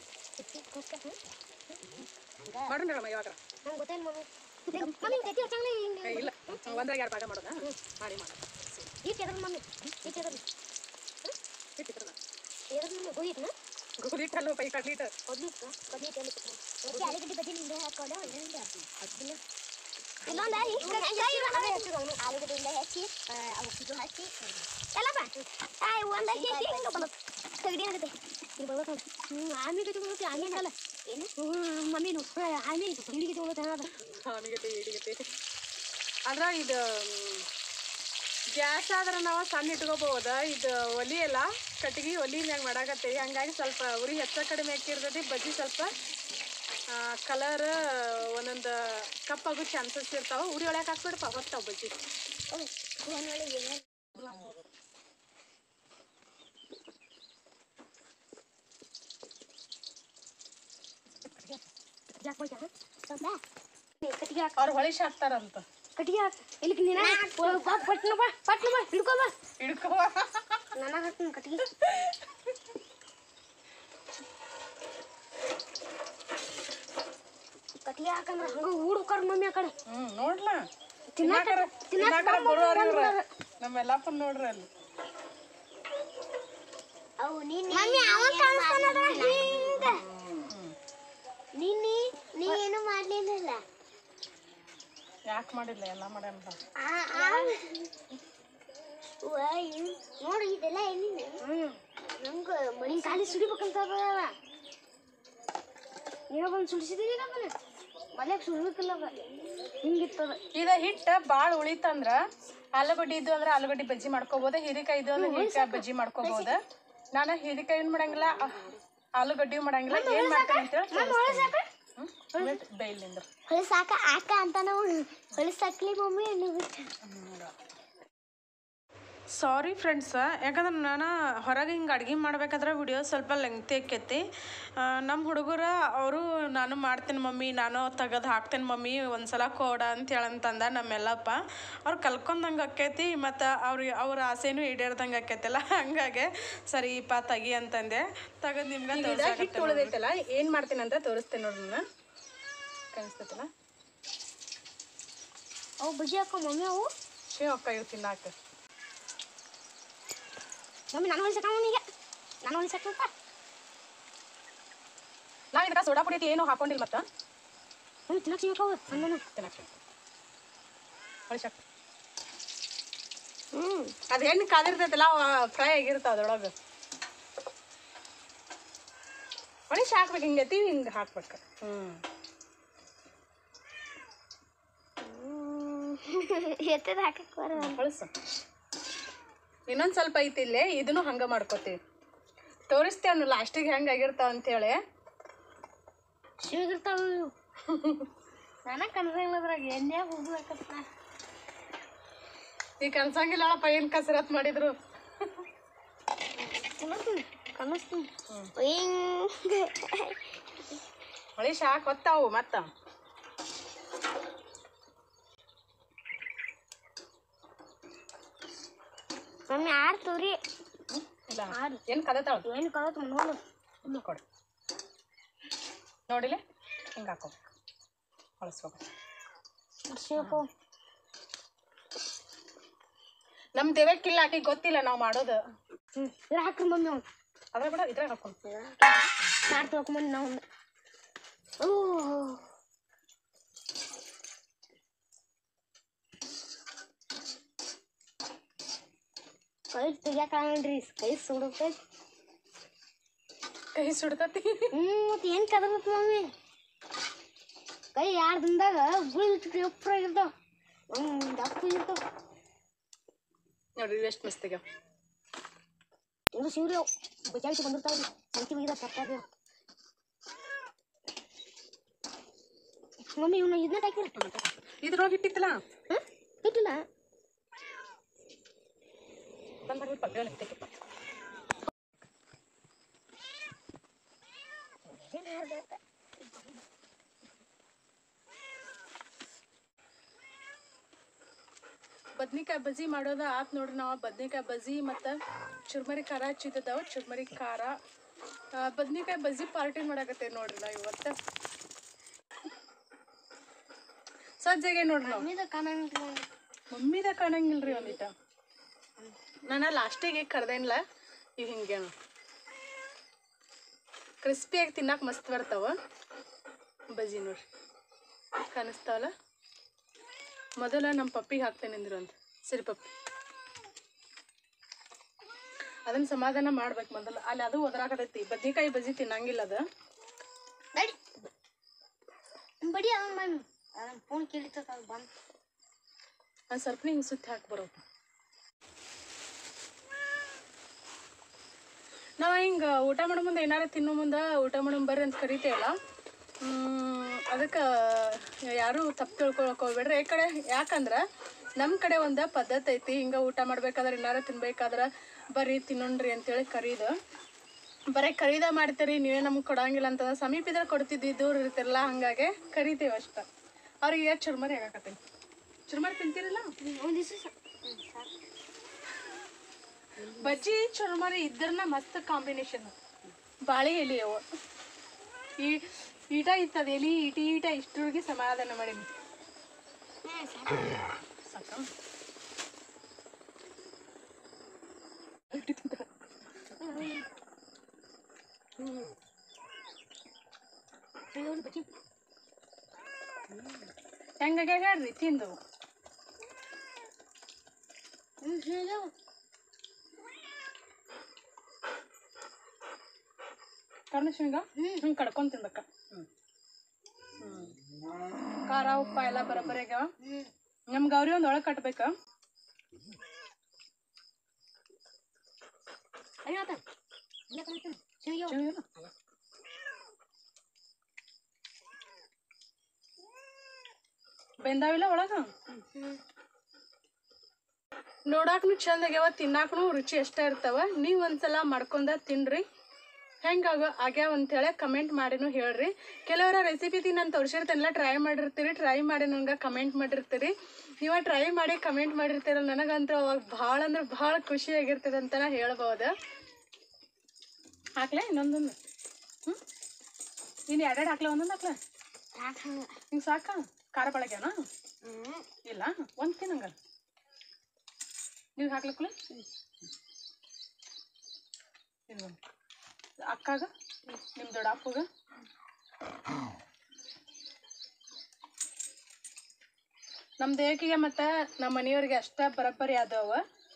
ಮಾಡೋಣ ಇವಾಗ ನಂಗೆ ಗೊತ್ತೇನು ಮಮ್ಮಿ ಮಮ್ಮಿ ತತ್ತಿ ಹಚ್ಚಂಗ್ಲಿ ಹಿಂಗೆ ಏ, ಇಲ್ಲ ಒಂದ್ರಾಗ ಎರಡು ಭಾಗ ಮಾಡೋದಾ ಮಾಡಿ ಮಾಡೋಣ ಈಟ್ ಎದ್ರ ಮಮ್ಮಿ ಈಟ್ ಎದ್ರ ಹಿಟ್ಟಿದ್ರಲ್ಲ ಎದ್ರ ಮಮ್ಮಿ ಗೋಯಿಟ್ನ ಗೋಧಿ ಹಿಟ್ಟಲ್ಲ ಪೈ ಕಡ್ಲಿ ಹಿಟ್ಟು ಕೊಡ್ಲಿಕ್ಕ ಕೊಡ್ಲಿಕ್ಕೆ ಎಲ್ಲಿ ಆಲೂಗಡ್ಡೆ ಬಜ್ಜಿ ನಿಂಗೆ ಹಾಕೋಣ ಒಂದರಿಂದ ಹಚ್ಚಿಲ್ಲ ಇನ್ನೊಂದು ಆಲೂಗಡ್ಡೆಯಿಂದ ಹೆಚ್ಚಿ ಅವು ಇದು ಹಚ್ಚಿ ಎಲ್ಲಪ್ಪ ಆಯ್ ಒಂದು ಹಚ್ಚಿ ಹಿಂಗೆ ಬಂದು ಸಗಡಿ ಆಗುತ್ತೆ ಇದು ಬರ್ಬೇಕು ನೋಡಿ ಹ್ಞೂ ಆಮೇಲೆ ತಗೊಳುತ್ತೆ ಆಮೇಲೆ ಅಲ್ಲ ಏನು ಹ್ಞೂ ಮಮ್ಮಿ ನೋಡಿ ಆಮೇಲೆ ಹಿಡಿಗೆ ತಗೊಳುತ್ತೆ ಅನ್ನೋದು ಆಮಿಗತೆ ಹಿಡಿಗತೆ ಆದ್ರೆ ಇದು ಗ್ಯಾಸ್ ಆದ್ರೆ ನಾವು ಸಣ್ಣ ಇಟ್ಕೋಬಹುದು ಇದು ಒಲಿ ಎಲ್ಲ ಕಟ್ಟಿಗೆ ಒಲಿ ಮ್ಯಾಗ ಮಾಡಾಕತ್ತೀವಿ ಹಂಗಾಗಿ ಸ್ವಲ್ಪ ಉರಿ ಹೆಚ್ಚ ಕಡಿಮೆ ಹಾಕಿರ್ತೈತಿ ಬಜ್ಜಿ ಸ್ವಲ್ಪ ಕಲರ್ ಒಂದೊಂದು ಕಪ್ಪಾಗೋ ಚಾನ್ಸಸ್ ಇರ್ತಾವ ಉರಿ ಒಳಗೆ ಹಾಕ್ಬಿಡಪ್ಪ ಹೊತ್ತಾವ ಬಜ್ಜಿ ಕಟ್ಟಿಗೆ ಹಾಕ ಅವ್ರು ಹೊಳಿಸಿ ಹಾಕ್ತಾರಂತ ಕಟ್ಟಿಗೆ ಹಾಕ ಇಲ್ಲಿ ನೀನ ಬಾ ಪಟ್ನ ಬಾ ಪಟ್ನ ಬಾ ಹಿಡ್ಕೋ ಬಾ ಹಿಡ್ಕೋ ನಾನು ಹಾಕ್ತೀನಿ ಕಟ್ಟಿಗೆ ಕಟ್ಟಿಗೆ ಹಾಕಂದ್ರೆ ಹಂಗ ಹೂಡ್ಕರ್ ಮಮ್ಮಿ ಆ ಕಡೆ ಹ್ಮ್ ನೋಡ್ಲಾ ತಿನ್ನಾಕ ತಿನ್ನಾಕರ ತಿನ್ನಾಕ ತಿನ್ನಾಕರ ಬರೋರು ಇವ್ರ ನಮ್ಮೆಲ್ಲಪ್ಪ ನೋಡ್ರಿ ಅಲ್ಲಿ ಮಮ್ಮಿ ಅವ ಕಾಣಿಸ್ತಾನಲ್ಲ ಹಿಂಗ ನಿನ್ನೆ ನೀ ಏನು ಮಾಡ್ಲಿಲ್ಲ ಯಾಕೆ ಮಾಡಿಲ್ಲ ಎಲ್ಲ ಮಾಡ್ಯಾನ ನೋಡಿ ಇದೆಲ್ಲ ಏನಿಲ್ಲ ನಂಗೆ ಮಣಿ ಖಾಲಿ ಸುಡಿಬೇಕಂತ ನೀನು ಬಂದು ಸುಡಿಸಿದೀನಿ ನಮ್ಮನೆ ಮಲ್ಯಾಗ ಸುಡ್ಬೇಕಿಲ್ಲ ಅದ ಹಿಂಗಿತ್ತದ ಇದ ಹಿಟ್ಟ ಬಾಳ ಉಳಿತಂದ್ರ ಆಲೂಗಡ್ಡಿ ಇದ್ದು ಅಂದ್ರೆ ಆಲೂಗಡ್ಡಿ ಬಜ್ಜಿ ಮಾಡ್ಕೋಬಹುದು ಹೀರಿಕಾಯಿ ಇದ್ದು ಅಂದ್ರೆ ಹೀರಿಕಾಯಿ ಬಜ್ಜಿ ಮಾಡ್ಕೋಬಹುದು ನಾನು ಹೀರಿಕಾಯಿ ಮಾಡಂಗಿಲ್ಲ ಆ- ಆಲೂಗಡ್ಡಿ ಮಾಡಂಗಿಲ್ಲ ಏನ್ ಮಾಡ್ತೀನಿ ಅಂತ ಹೇಳಿ ಬೈಲಿಂದ್ರ ಹೊಳಿ ಸಾಕ ಆಕ ಅಂತ ನಾವು ಹೊಳಿ ಸಾಕ್ಲಿ ಮಮ್ಮಿ ಅನ್ನಬಿಟ್ಟು ಸಾರಿ ಫ್ರೆಂಡ್ಸ ಯಾಕಂದ್ರೆ ನಾನು ಹೊರಗೆ ಹಿಂಗೆ ಅಡ್ಗೆ ಮಾಡ್ಬೇಕಾದ್ರೆ ವಿಡಿಯೋ ಸ್ವಲ್ಪ ಲೆಂಗ್ತಿ ಆಕೈತಿ ನಮ್ಮ ಹುಡುಗರ ಅವರು ನಾನು ಮಾಡ್ತೀನಿ ಮಮ್ಮಿ ನಾನು ತೆಗೆದು ಹಾಕ್ತೀನಿ ಮಮ್ಮಿ ಒಂದ್ಸಲ ಕೊಡ ಅಂತ ಹೇಳಂತಂದ ನಮ್ಮೆಲ್ಲಪ್ಪ ಅವ್ರು ಕಲ್ಕೊಂಡಂಗೆ ಆಕೈತಿ ಮತ್ತು ಅವ್ರಿಗೆ ಅವ್ರ ಆಸೆನೂ ಈಡೇರ್ದಂಗೆ ಆಕೈತಲ್ಲ ಹಂಗಾಗಿ ಸರಿ ಪಾ ತೆಗಿ ಅಂತಂದೆ ತೆಗೆದು ನಿಮ್ಗೆ ಹಿಟ್ಟು ಉಳಿದೈತಲ್ಲ ಏನು ಮಾಡ್ತೀನಿ ಅಂತ ತೋರಿಸ್ತೇನೆ ನೋಡ್ರಿ ನಾನು ಕಾಣಿಸ್ತೈತಲ್ಲ ಅವು ಬಜ್ಜಿ ಹಾಕೋ ಮಮ್ಮಿ ಅವು ಶೇವ್ ಅಕ್ಕ ಇವು ತಿನ್ನಾಕ ಮಮ್ಮಿ ನಾನು ಹೊಳಿ ಸಾಕ ಮಮ್ಮಿಗೆ ನಾನು ಒಂದು ಸೆಟ್ ನಾ ಇದಕ್ಕೆ ಸೋಡಾ ಪುಡಿ ಏನು ಹಾಕೊಂಡಿಲ್ಲ ಮತ್ತೆ ಒಂದು ತಿನ್ನಕ್ಕೆ ಸಿಗಕ್ಕವ ಅನ್ನನು ತಿನ್ನಕ್ಕೆ ಹೊಳಿ ಶಾಕ್ ಹ್ಞೂ ಅದು ಹೆಣ್ಣು ಕಾದಿರ್ತೈತಲ್ಲ ಫ್ರೈ ಆಗಿರ್ತಾವ ಅದ್ರೊಳಗೆ ಒಳಿಶ್ ಹಾಕ್ಬೇಕು ಹಿಂಗೆ ಎತ್ತೀವಿ ಹಿಂಗೆ ಹಾಕ್ಬೇಕು ಹ್ಞೂ ಎತ್ತದ ಹಾಕಕ್ಕೆ ಬರಲ್ಲ ಹೊಳಸು ಇನ್ನೊಂದು ಸ್ವಲ್ಪ ಐತಿ ಇಲ್ಲೇ ಇದನ್ನು ಹಂಗೆ ಮಾಡ್ಕೋತೀವಿ ತೋರಿಸ್ತೇವೆ ಲಾಸ್ಟಿಗೆ ಹೆಂಗೆ ಆಗಿರ್ತಾವ ಅಂತೇಳಿ ಸಿಗಿರ್ತಾವ ನನಗೆ ಕನ್ಸಂಗಿಲ್ಲದ್ರಾಗ ಎಣ್ಣೆ ಹೋಗ್ಬೇಕತ್ತ ಈಗ ಕನ್ಸಂಗಿಲ್ಲಪ್ಪ ಏನು ಕಸರತ್ ಮಾಡಿದ್ರು ಕನಸ್ತೀನಿ ಕನಸ್ತೀನಿ ಹಿಂಗೆ ಹೊಳಿಶ್ ಹಾಕಿ ಹೊತ್ತಾವು ಮತ್ತೆ ಮಮ್ಮಿ ಆಡ್ತೀವ್ರಿ ಇಲ್ಲ ಆಡಿ ಏನು ಕದತಾವ ಏನು ಕಲತ್ ನೋಡು ಇಲ್ಲಿ ಕೊಡು ನೋಡಿಲೆ ಹಿಂಗೆ ಹಾಕೋಬೇಕು ಹೊಳಸ್ಕೋಬೇಕು ಸೇಪು ನಮ್ಮ ದೇವಕ್ಕಿಲ್ಲ ಆಕೆ ಗೊತ್ತಿಲ್ಲ ನಾವು ಮಾಡೋದು ಹ್ಞೂ ಇದು ಹಾಕ್ರಿ ಮಮ್ಮಿ ಅವ್ನು ಅದ್ರ ಬಿಡ ಇದ್ರಾಗ ಹಾಕೊಂಡು ಕಾರ್ ತೊಗೊಂಬಂದು ನಾವು ಓ ಕೈ ತೆಗಿಯಕಾಗಲ್ರಿ ಕೈ ಸುಡುತ್ತೈತಿ ಕೈ ಸುಡ್ತತಿ ಹ್ಞೂ ಮತ್ತೆ ಏನು ಕದಬೇಕು ಮಮ್ಮಿ ಕೈ ಎರಡು ದಿನದಾಗ ಬೀಳ್ತು ಎಪ್ಪರಾಗಿರ್ತಾವ ಹ್ಞೂ ದಪ್ಪ ಇರ್ತಾವ ನೋಡ್ರಿ ಎಷ್ಟು ಮಸ್ತಿಗ ಇದು ಶಿವ್ರಿ ಅವು ಬಚಾಯಿಸಿ ಬಂದಿರ್ತಾವ್ರಿ ಸಂತಿ ಬಿಗಿದ ತಪ್ಪಾಗ ಮಮ್ಮಿ ಇವನ್ನ ಇದನ್ನ ಹಾಕಿರಿ ಇದ್ರೊಳಗೆ ಇಟ್ಟಿತ್ತಲ್ಲ ಹಾಂ ಇಟ್ಟಿಲ್ಲ ಬಂದ್ ಬರ್ಬಿಟ್ಟು ಪಲ್ಯ ತೆಗಿಪ್ಪ ಬದ್ನಿಕಾಯಿ ಬಜ್ಜಿ ಮಾಡೋದ ಆತ್ ನೋಡ್ರಿ ನಾವು ಬದ್ನಿಕಾಯಿ ಬಜ್ಜಿ ಮತ್ತು ಚುರ್ಮರಿ ಖಾರ ಹಚ್ಚಿದ್ದವು ಚುರ್ಮರಿ ಖಾರ ಆ, ಬದ್ನಿಕಾಯಿ ಬಜ್ಜಿ ಪಾರ್ಟಿ ಮಾಡಾಕತ್ತೇವೆ ನೋಡ್ರಿ ನಾವು ಇವತ್ತು ಸಜ್ಜೆಗೆ ನೋಡ್ರಿ ನಾವು ಮಮ್ಮಿದ ಕಾಣಂಗಿಲ್ಲ ಮಮ್ಮಿದ ಕಾಣಂಗಿಲ್ರಿ ಒಂದಿಟ ನಾನು ಲಾಸ್ಟಿಗೆ ಕರ್ದೇನಿಲ್ಲ ಇವು ಹಿಂಗೆ ಕ್ರಿಸ್ಪಿಯಾಗಿ ತಿನ್ನಕ್ಕೆ ಮಸ್ತ್ ಬರ್ತಾವ ಬಜ್ಜಿ ನೋಡ್ರಿ ಕಾಣಿಸ್ತಾವಲ್ಲ ಮೊದಲ ನಮ್ಮ ಪಪ್ಪಿಗೆ ಹಾಕ್ತೇನೆ ಅಂದ್ರು ಅಂತ ಸಿರಿ ಪಪ್ಪಿ ಅದನ್ನ ಸಮಾಧಾನ ಮಾಡ್ಬೇಕು ಮೊದಲು ಅಲ್ಲಿ ಅದು ಒದರಾಕತೈತಿ ಬದ್ನಿಕಾಯಿ ಬಜ್ಜಿ ತಿನ್ನಂಗಿಲ್ಲ ಅದು ನಡಿ ಬಡಿ ಅವನ್ ಮಮ್ಮಿ ಅದನ್ನ ಫೋನ್ ಕೇಳಿತ ಬಂದು ಒಂದು ಸ್ವಲ್ಪ ಹಿಂಗೆ ಸುತ್ತಿ ಹಾಕಿ ಬರೋದು ನಾವು ಹಿಂಗೆ ಊಟ ಮಾಡೋ ಮುಂದೆ ಏನಾರ ತಿನ್ನೋ ಮುಂದೆ ಊಟ ಮಾಡೋ ಬರ್ರಿ ಅಂತ ಕರಿತೇವಲ್ಲ ಅದಕ್ಕೆ ಯಾರು ತಪ್ಪು ತಿಳ್ಕೊಳಕ್ ಹೋಗ್ಬೇಡ್ರಿ ಈ ಕಡೆ ಯಾಕಂದ್ರೆ ನಮ್ಮ ಕಡೆ ಒಂದು ಪದ್ಧತಿ ಐತಿ ಹಿಂಗೆ ಊಟ ಮಾಡ್ಬೇಕಾದ್ರೆ ಏನಾರ ತಿನ್ಬೇಕಾದ್ರೆ ಬರ್ರಿ ತಿನ್ನೋಣ್ರಿ ಅಂತೇಳಿ ಕರೀದು ಬರೀ ಖರೀದ ಮಾಡ್ತೀರಿ ನೀವೇ ನಮ್ಗೆ ಕೊಡಂಗಿಲ್ಲ ಅಂತ ಸಮೀಪ ಇದ್ರೆ ಕೊಡ್ತಿದ್ವಿ ದೂರ ಇರ್ತಿರಲ್ಲ ಹಂಗಾಗಿ ಕರಿತೇವೆ ಅಷ್ಟ ಅವ್ರಿಗೆ ಚುರ್ಮರಿ ಆಗಾಕತ್ತೀನಿ ಚುರ್ಮರಿ ತಿಂತೀರಲ್ಲ ಒಂದು ದಿವಸ ಬಜ್ಜಿ ಚುರ್ಮರಿ ಇದ್ರನ್ನ ಮಸ್ತ್ ಕಾಂಬಿನೇಷನ್ ಬಾಳೆ ಎಲೆ ಅವು ಈ ಈಟ ಇತ್ತದ ಎಲಿ ಈಟ ಈಟ ಇಷ್ಟರಿಗೆ ಸಮಾಧಾನ ಮಾಡೀನಿ ಸಾಕ ಬಜ್ಜಿ ಹೆಂಗಾಗ ಹೇಳ್ರಿ ತಿಂದು ಹ್ಞೂ ಹೇಳು ಕರ್ಣ ಶೇಂಗಾ ಹಿಂಗೆ ಕಡ್ಕೊಂಡು ತಿನ್ಬೇಕ ಹ್ಞೂ ಖಾರ ಉಪ್ಪ ಎಲ್ಲ ಬರೋಬ್ಬರಿ ಆಗ್ಯಾವ ಹ್ಞೂ ನಮ್ಮ ಗೌರಿ ಒಂದು ಒಳಗೆ ಕಟ್ಬೇಕ ಅಯ್ಯೋ ಆತ ಇಲ್ಲ ಕಲಿತಾನೆ ಶಿವಿಗೆ ಬೆಂದಾವಿಲ್ಲ ಒಳಗ ಹ್ಞೂ ನೋಡಾಕ್ನು ಚಂದ ಆಗ್ಯಾವ ತಿನ್ನಾಕ್ನು ರುಚಿ ಅಷ್ಟೇ ಇರ್ತಾವ ನೀವು ಒಂದ್ಸಲ ಮಾಡ್ಕೊಂಡ ತಿನ್ರಿ ಹೆಂಗಾಗ ಆಗ್ಯಾವ ಅಂತೇಳಿ ಕಮೆಂಟ್ ಮಾಡಿನೂ ಹೇಳ್ರಿ ಕೆಲವರ ರೆಸಿಪಿ ನಾನು ತೋರಿಸಿರ್ತೇನೆಲ್ಲ ಟ್ರೈ ಮಾಡಿರ್ತೀರಿ ಟ್ರೈ ಮಾಡಿ ನನಗೆ ಕಮೆಂಟ್ ಮಾಡಿರ್ತೀರಿ ನೀವು ಟ್ರೈ ಮಾಡಿ ಕಮೆಂಟ್ ಮಾಡಿರ್ತೀರಲ್ಲ ನನಗಂತೂ ಅವಾಗ ಭಾಳ ಅಂದ್ರೆ ಭಾಳ ಖುಷಿ ಆಗಿರ್ತದೆ ಅಂತ ಹೇಳ್ಬೋದು ಹಾಕ್ಲೇ ಇನ್ನೊಂದೊಂದು ಹ್ಞೂ ನೀನು ಎರಡೆರಡು ಹಾಕ್ಲೇ ಒಂದೊಂದು ಹಾಕ್ಲೇ ಯಾಕೆ ಹಂಗೆ ಹಿಂಗೆ ಸಾಕ ಖಾರ ಬಳಗ್ಯಾನ ಹ್ಞೂ ಇಲ್ಲ ಒಂದು ತಿನ್ನಂಗ ನೀವು ಹಾಕ್ಲಕ್ಕಲ್ಲ ಇದು ಒಂದು ಅಕ್ಕಾಗ ನಿಮ್ಮ ದೊಡ್ಡ ಅಪ್ಪಗ ನಮ್ಮ ದೇಹಕ್ಕೆ ಮತ್ತು ನಮ್ಮ ಮನೆಯವ್ರಿಗೆ ಅಷ್ಟ ಬರೋಬ್ಬರಿ ಆದವ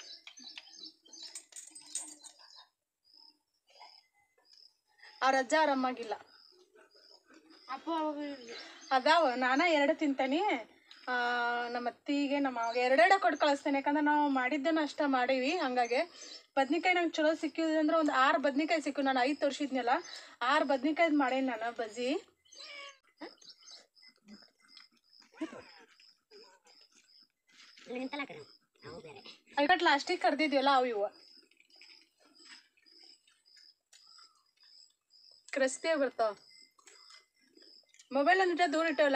ಅವ್ರ ಅಜ್ಜ ಅವ್ರ ಅಮ್ಮಾಗಿಲ್ಲ ಅಪ್ಪ ಅದಾವ ನಾನ ಎರಡು ತಿಂತಾನೆ ಆ, ನಮ್ಮ ಅತ್ತಿಗೆ ನಮ್ಮ ಮಾವಗೆ ಎರಡೆರಡ ಕೊಟ್ಟು ಕಳಿಸ್ತೇನೆ ಯಾಕಂದ್ರೆ ನಾವು ಮಾಡಿದ್ದನ್ನ ಅಷ್ಟ ಮಾಡೀವಿ ಹಂಗಾಗಿ ಬದ್ನಿಕಾಯಿ ನಂಗೆ ಚಲೋ ಸಿಕ್ಕಿದ್ರೆ ಅಂದ್ರೆ ಒಂದು ಆರು ಬದ್ನಿಕಾಯಿ ಸಿಕ್ಕು ನಾನು ಐದು ತೋರಿಸಿದ್ನಲ್ಲ ಆರು ಬದ್ನಿಕಾಯ್ದು ಮಾಡೇನಿ ನಾನು ಬಜ್ಜಿ ನಿಂತಲ್ಲ ಕಡೆ ನಾವು ಬೇರೆ ಐಕಟ್ ಲಾಸ್ಟಿಗೆ ಕರ್ದಿದ್ವಲ್ಲ ಅವು ಇವು ಕ್ರಿಸ್ಪಿಯಾಗಿ ಬರ್ತಾವ ಮೊಬೈಲ್ ಒಂದಿಟ ದೂರ ಇಟ್ಟವಲ್ಲ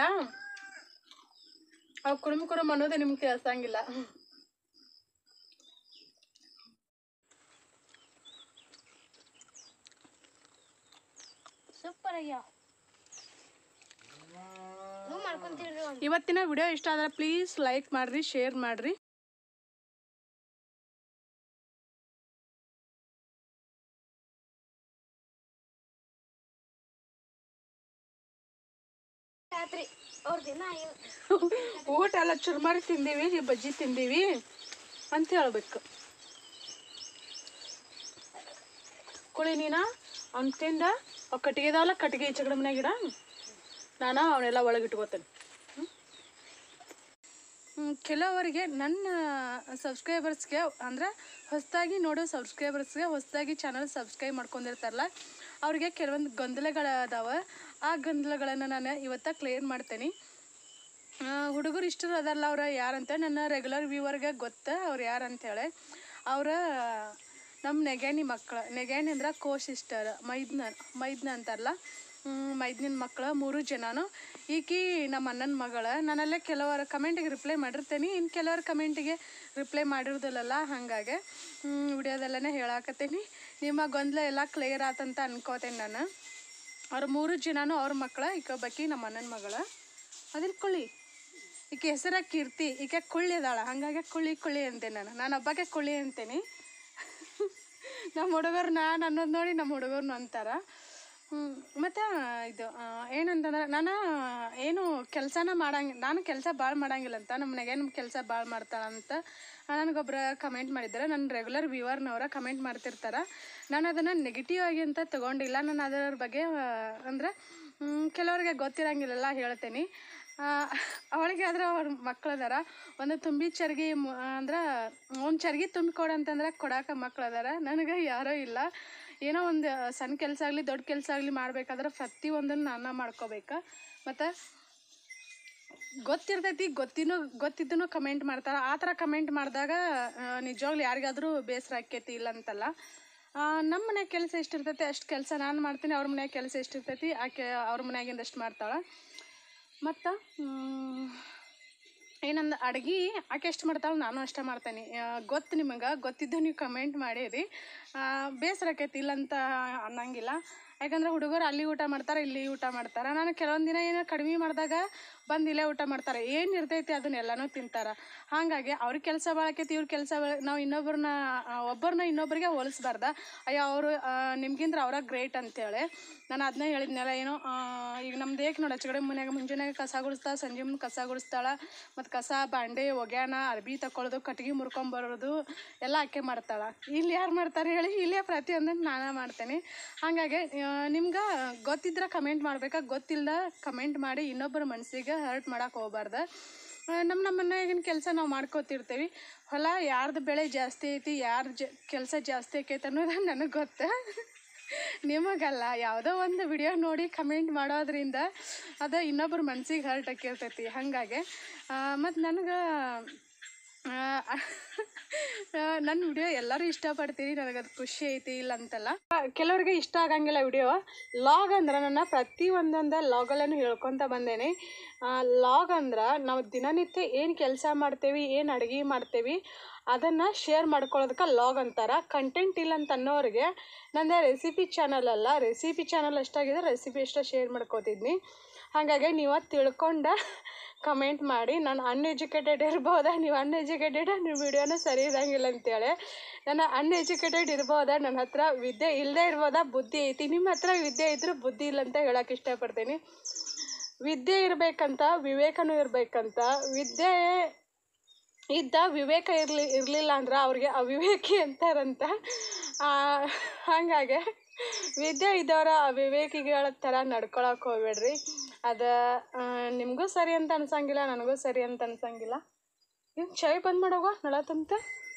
ಅವು ಕುರುಮ್ ಕುರುಮ್ ಅನ್ನೋದೇ ನಿಮ್ಗೆ ಕೇಳ್ಸಂಗಿಲ್ಲ ಸೂಪರ್ ಆಗ್ಯಾವ ನೀವು ಮಾಡ್ಕೊಂತೀರಿ ಒಂದು ಇವತ್ತಿನ ವಿಡಿಯೋ ಇಷ್ಟ ಆದ್ರೆ ಪ್ಲೀಸ್ ಲೈಕ್ ಮಾಡಿರಿ ಶೇರ್ ಮಾಡಿರಿ ರಾತ್ರಿ ಅವ್ರ ದಿನ ಊಟ ಎಲ್ಲ ಚುರ್ಮರಿ ತಿಂದೀವಿ ಈ ಬಜ್ಜಿ ತಿಂದೀವಿ ಅಂತ ಹೇಳ್ಬೇಕು ಕುಳಿ ನೀನ ಅವ್ನು ತಿಂದ ಅವ್ ಕಟ್ಟಿಗೆ ಇದಾವಲ್ಲ ಕಟ್ಟಿಗೆ ಈಚೆ ಕಡೆ ಮನ್ಯಾಗ ಗಿಡ ನಾನು ಅವನ್ನೆಲ್ಲ ಒಳಗಿಟ್ಕೋತೇನೆ ಕೆಲವರಿಗೆ ನನ್ನ ಸಬ್ಸ್ಕ್ರೈಬರ್ಸ್ಗೆ ಅಂದ್ರೆ ಹೊಸದಾಗಿ ನೋಡೋ ಸಬ್ಸ್ಕ್ರೈಬರ್ಸ್ಗೆ ಹೊಸದಾಗಿ ಚಾನಲ್ ಸಬ್ಸ್ಕ್ರೈಬ್ ಮಾಡ್ಕೊಂಡಿರ್ತಾರಲ್ಲ ಅವ್ರಿಗೆ ಕೆಲವೊಂದು ಗೊಂದಲಗಳು ಅದಾವ ಆ ಗೊಂದಲಗಳನ್ನು ನಾನು ಇವತ್ತ ಕ್ಲಿಯರ್ ಮಾಡ್ತೇನೆ ಹುಡುಗರು ಇಷ್ಟರು ಅದಲ್ಲ ಅವ್ರ ಯಾರಂತ ನನ್ನ ರೆಗ್ಯುಲರ್ ವ್ಯೂವರ್ಗೆ ಗೊತ್ತ ಅವ್ರು ಯಾರಂತೇಳಿ ಅವ್ರ ನಮ್ಮ ನೆಗ್ಯಾಣಿ ಮಕ್ಕಳು ನೆಗ್ಯಾಣಿ ಅಂದ್ರೆ ಕೋ ಸಿಸ್ಟರ್ ಮೈದ್ನ ಮೈದ್ನ ಅಂತಾರಲ್ಲ ಮೈದ್ನಿನ ಮಕ್ಕಳು ಮೂರು ಜನನು ಈಕಿ ನಮ್ಮ ಅಣ್ಣನ ಮಗಳ ನಾನಲ್ಲೇ ಕೆಲವರ ಕಮೆಂಟಿಗೆ ರಿಪ್ಲೈ ಮಾಡಿರ್ತೇನೆ ಇನ್ನು ಕೆಲವರ ಕಮೆಂಟಿಗೆ ರಿಪ್ಲೈ ಮಾಡಿರೋದಿಲ್ಲಲ್ಲ ಹಾಗಾಗಿ ವಿಡಿಯೋದಲ್ಲೇ ಹೇಳಾಕತ್ತೀನಿ ನಿಮ್ಮ ಗೊಂದಲ ಎಲ್ಲ ಕ್ಲಿಯರ್ ಆತಂತ ಅನ್ಕೋತೇನೆ ನಾನು ಅವ್ರ ಮೂರು ಜನನು ಅವ್ರ ಮಕ್ಕಳ ಈಕ ಬಕ್ಕಿ ನಮ್ಮ ಅಣ್ಣನ ಮಗಳ ಅದಿಲ್ ಕುಳ್ಳಿ ಈಕೆ ಹೆಸರ ಕೀರ್ತಿ ಈಕೆ ಕುಳ್ಳಿ ಅದಾಳ ಹಾಗಾಗಿ ಕುಳ್ಳಿ ಕುಳ್ಳಿ ಅಂತೆ ನಾನು ನಾನು ಒಬ್ಬಕ್ಕೆ ಕುಳ್ಳಿ ಅಂತೇನೆ ನಮ್ಮ ಹುಡುಗರು ನಾನು ಅನ್ನೋದು ನೋಡಿ ನಮ್ಮ ಹುಡುಗರ್ನು ಅಂತಾರ ಮತ್ತು ಇದು ಆ, ಏನಂತಂದ್ರೆ ನಾನು ಏನು ಕೆಲಸನ ಮಾಡಂಗ ನಾನು ಕೆಲಸ ಭಾಳ ಮಾಡಂಗಿಲ್ಲ ಅಂತ ನಮ್ಮ ಮನೆಗೆ ನಮ್ಮ ಕೆಲಸ ಭಾಳ ಮಾಡ್ತಾಳಂತ ನನಗೊಬ್ಬರ ಕಮೆಂಟ್ ಮಾಡಿದ್ದಾರೆ ನನ್ನ ರೆಗ್ಯುಲರ್ ವ್ಯೂವರ್ನವರ ಕಮೆಂಟ್ ಮಾಡ್ತಿರ್ತಾರೆ ನಾನು ಅದನ್ನು ನೆಗೆಟಿವ್ ಆಗಿ ಅಂತ ತೊಗೊಂಡಿಲ್ಲ ನಾನು ಅದರ ಬಗ್ಗೆ ಆ, ಅಂದ್ರೆ ಮ್, ಕೆಲವ್ರಿಗೆ ಗೊತ್ತಿರಂಗಿಲ್ಲಲ್ಲ ಹೇಳ್ತೇನೆ ಅವಳಿಗೆ ಆದ್ರೆ ಅವ್ರ ಮಕ್ಳು ಅದಾರ ಒಂದು ತುಂಬಿ ಚರ್ಗಿ ಮು- ಅಂದ್ರೆ ಒಂದು ಚರ್ಗಿ ತುಂಬಿ ಕೊಡು ಅಂತಂದ್ರೆ ಕೊಡಾಕ ಮಕ್ಳು ಅದಾರ ನನಗೆ ಯಾರೂ ಇಲ್ಲ ಏನೋ ಒಂದು ಸಣ್ಣ ಕೆಲಸ ಆಗಲಿ ದೊಡ್ಡ ಕೆಲಸ ಆಗಲಿ ಮಾಡ್ಬೇಕಾದ್ರೆ ಪ್ರತಿಯೊಂದನ್ನು ನಾನು ಮಾಡ್ಕೋಬೇಕು ಮತ್ತು ಗೊತ್ತಿರ್ತೈತಿ ಗೊತ್ತಿನೂ ಗೊತ್ತಿದ್ದೂ ಕಮೆಂಟ್ ಮಾಡ್ತಾರೆ ಆ ಥರ ಕಮೆಂಟ್ ಮಾಡಿದಾಗ ನಿಜವಾಗ್ಲೂ ಯಾರಿಗಾದರೂ ಬೇಸರ ಆಕ್ಕೈತಿ ಇಲ್ಲ ಅಂತಲ್ಲ ಆ, ನಮ್ಮ ಮನ್ಯಾಗ ಕೆಲಸ ಎಷ್ಟಿರ್ತೈತಿ ಅಷ್ಟು ಕೆಲಸ ನಾನು ಮಾಡ್ತೀನಿ ಅವ್ರ ಮನ್ಯಾಗ ಕೆಲಸ ಎಷ್ಟಿರ್ತೈತಿ ಆಕೆ ಅವ್ರ ಮನ್ಯಾಗಿಂದ ಅಷ್ಟು ಮಾಡ್ತಾಳೆ ಮತ್ತು ಏನಂದ ಅಡ್ಗೆ ಆಕೆ ಎಷ್ಟು ಮಾಡ್ತಾಳೆ ನಾನು ಅಷ್ಟೇ ಮಾಡ್ತೇನೆ ಗೊತ್ತು ನಿಮಗೆ ಗೊತ್ತಿದ್ದು ನೀವು ಕಮೆಂಟ್ ಮಾಡಿರಿ ಆ, ಬೇಸರ ಆಕೈತಿ ಇಲ್ಲ ಅಂತ ಅನ್ನಂಗಿಲ್ಲ ಯಾಕಂದ್ರೆ ಹುಡುಗರು ಅಲ್ಲಿ ಊಟ ಮಾಡ್ತಾರೆ ಇಲ್ಲಿ ಊಟ ಮಾಡ್ತಾರೆ ನಾನು ಕೆಲವೊಂದು ದಿನ ಏನೋ ಕಡಿಮೆ ಮಾಡಿದಾಗ ಬಂದು ಇಲ್ಲೇ ಊಟ ಮಾಡ್ತಾರೆ ಏನು ಇರ್ತೈತಿ ಅದನ್ನೆಲ್ಲನೂ ತಿಂತಾರೆ ಹಾಗಾಗಿ ಅವ್ರ ಕೆಲಸ ಬಾಳಕೈತಿ ಇವ್ರ ಕೆಲಸ ನಾವು ಇನ್ನೊಬ್ಬರನ್ನ ಒಬ್ಬರನ್ನ ಇನ್ನೊಬ್ಬರಿಗೆ ಹೋಲಿಸ್ಬಾರ್ದ ಅಯ್ಯೋ ಅವರು ನಿಮ್ಗಿಂದ್ರೆ ಅವ್ರ ಗ್ರೇಟ್ ಅಂತೇಳಿ ನಾನು ಅದನ್ನ ಹೇಳಿದ್ನಲ್ಲ ಏನೋ ಆ, ಈಗ ನಮ್ದು ಏಕೆ ನೋಡಿ ಆಚೆ ಕಡೆ ಮನ್ಯಾಗ ಮುಂಜಾನೆ ಕಸ ಗುಡಿಸ್ತಾಳೆ ಸಂಜೆ ಮುಂದೆ ಕಸ ಗುಡಿಸ್ತಾಳೆ ಮತ್ತು ಕಸ ಬಾಂಡೆ ಒಗ್ಯಾಣ ಅರ್ಬಿ ತಗೊಳ್ಳೋದು ಕಟ್ಗೆ ಮುರ್ಕೊಂಬರೋದು ಎಲ್ಲ ಆಕೆ ಮಾಡ್ತಾಳೆ ಇಲ್ಲಿ ಯಾರು ಮಾಡ್ತಾರೆ ಹೇಳಿ ಇಲ್ಲೇ ಪ್ರತಿಯೊಂದನ್ನು ನಾನೇ ಮಾಡ್ತೇನೆ ಹಾಗಾಗಿ ನಿಮ್ಗೆ ಗೊತ್ತಿದ್ರೆ ಕಮೆಂಟ್ ಮಾಡ್ಬೇಕಾ ಗೊತ್ತಿಲ್ಲದ ಕಮೆಂಟ್ ಮಾಡಿ ಇನ್ನೊಬ್ಬರ ಮನಸ್ಸಿಗೆ ಹರ್ಟ್ ಮಾಡಕ್ಕೆ ಹೋಗ್ಬಾರ್ದು ನಮ್ಮ ನಮ್ಮ ಮನ್ಯಾಗಿನ ಕೆಲಸ ನಾವು ಮಾಡ್ಕೋತಿರ್ತೀವಿ ಹೊಲ ಯಾರ್ದು ಬೆಳೆ ಜಾಸ್ತಿ ಐತಿ ಯಾರ ಜ ಕೆಲಸ ಜಾಸ್ತಿ ಆಕೈತೆ ಅನ್ನೋದು ನನಗೆ ಗೊತ್ತು ನಿಮಗಲ್ಲ ಯಾವುದೋ ಒಂದು ವಿಡಿಯೋ ನೋಡಿ ಕಮೆಂಟ್ ಮಾಡೋದ್ರಿಂದ ಅದು ಇನ್ನೊಬ್ಬರ ಮನ್ಸಿಗೆ ಹರ್ಟ್ ಆಕಿರ್ತೈತಿ ಹಾಗಾಗಿ ಮತ್ತು ನನಗೆ ನನ್ನ ವಿಡಿಯೋ ಎಲ್ಲರೂ ಇಷ್ಟಪಡ್ತೀರಿ ನನಗೆ ಅದು ಖುಷಿ ಐತಿ ಇಲ್ಲ ಅಂತಲ್ಲ ಕೆಲವ್ರಿಗೆ ಇಷ್ಟ ಆಗಂಗಿಲ್ಲ ವಿಡಿಯೋ ಲಾಗ್ ಅಂದ್ರೆ ನನ್ನ ಪ್ರತಿ ಒಂದೊಂದು ಲಾಗಲ್ಲೂ ಹೇಳ್ಕೊತ ಬಂದೇನೆ ಲಾಗ್ ಅಂದ್ರೆ ನಾವು ದಿನನಿತ್ಯ ಏನು ಕೆಲಸ ಮಾಡ್ತೇವಿ ಏನು ಅಡುಗೆ ಮಾಡ್ತೇವಿ ಅದನ್ನು ಶೇರ್ ಮಾಡ್ಕೊಳ್ಳೋದಕ್ಕೆ ಲಾಗ್ ಅಂತಾರೆ ಕಂಟೆಂಟ್ ಇಲ್ಲ ಅಂತ ಅನ್ನೋರಿಗೆ ನಂದು ರೆಸಿಪಿ ಚಾನಲ್ ಅಲ್ಲ ರೆಸಿಪಿ ಚಾನಲ್ ಅಷ್ಟಾಗಿದೆ ರೆಸಿಪಿ ಅಷ್ಟೇ ಶೇರ್ ಮಾಡ್ಕೋತಿದ್ನಿ ಹಾಗಾಗಿ ನೀವು ತಿಳ್ಕೊಂಡ ಕಮೆಂಟ್ ಮಾಡಿ ನಾನು ಅನ್ಎಜುಕೇಟೆಡ್ ಇರ್ಬೋದಾ ನೀವು ಅನ್ಎಜುಕೇಟೆಡ್ ನೀವು ವಿಡಿಯೋನ ಸರಿ ಇರಂಗಿಲ್ಲ ಅಂತೇಳಿ ನಾನು ಅನ್ಎಜುಕೇಟೆಡ್ ಇರ್ಬೋದಾ ನನ್ನ ಹತ್ರ ವಿದ್ಯೆ ಇಲ್ಲದೆ ಇರ್ಬೋದಾ ಬುದ್ಧಿ ಐತಿ ನಿಮ್ಮ ಹತ್ರ ವಿದ್ಯೆ ಇದ್ರೂ ಬುದ್ಧಿ ಇಲ್ಲ ಅಂತ ಹೇಳಕ್ಕೆ ಇಷ್ಟಪಡ್ತೀನಿ ವಿದ್ಯೆ ಇರಬೇಕಂತ ವಿವೇಕನೂ ಇರಬೇಕಂತ ವಿದ್ಯೆ ಇದ್ದ ವಿವೇಕ ಇರಲಿ ಇರಲಿಲ್ಲ ಅಂದ್ರೆ ಅವ್ರಿಗೆ ಅವಿವೇಕಿ ಅಂತಾರಂತ ಆ, ಹಾಗಾಗಿ ವಿದ್ಯೆ ಇದ್ದವರ ಅವಿವೇಕಿಗಳ ಥರ ನಡ್ಕೊಳಕ್ಕೆ ಹೋಗ್ಬೇಡ್ರಿ ಅದು ನಿಮಗೂ ಸರಿ ಅಂತ ಅನ್ಸಂಗಿಲ್ಲ ನನಗೂ ಸರಿ ಅಂತ ಅನ್ಸಂಗಿಲ್ಲ ಏನು ಚಾಯ್ ಬಂದ್ ಮಾಡೋಗ ನಳ ತುಂಬ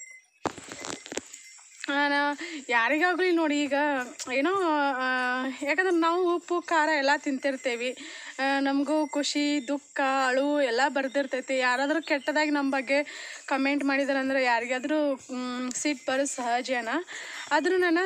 ಯಾರಿಗಾಗಲಿ ನೋಡಿ ಈಗ ಏನೋ ಆ, ಯಾಕಂದ್ರೆ ನಾವು ಉಪ್ಪು ಖಾರ ಎಲ್ಲ ತಿಂತಿರ್ತೇವೆ ಆ, ನಮಗೂ ಖುಷಿ ದುಃಖ ಅಳು ಎಲ್ಲ ಬರ್ದಿರ್ತೈತಿ ಯಾರಾದರೂ ಕೆಟ್ಟದಾಗಿ ನಮ್ಮ ಬಗ್ಗೆ ಕಮೆಂಟ್ ಮಾಡಿದಾರಂದ್ರೆ ಯಾರಿಗಾದರೂ ಸಿಟ್ಟು ಬರೋದು ಸಹಜನ ಆದರೂ ನಾನು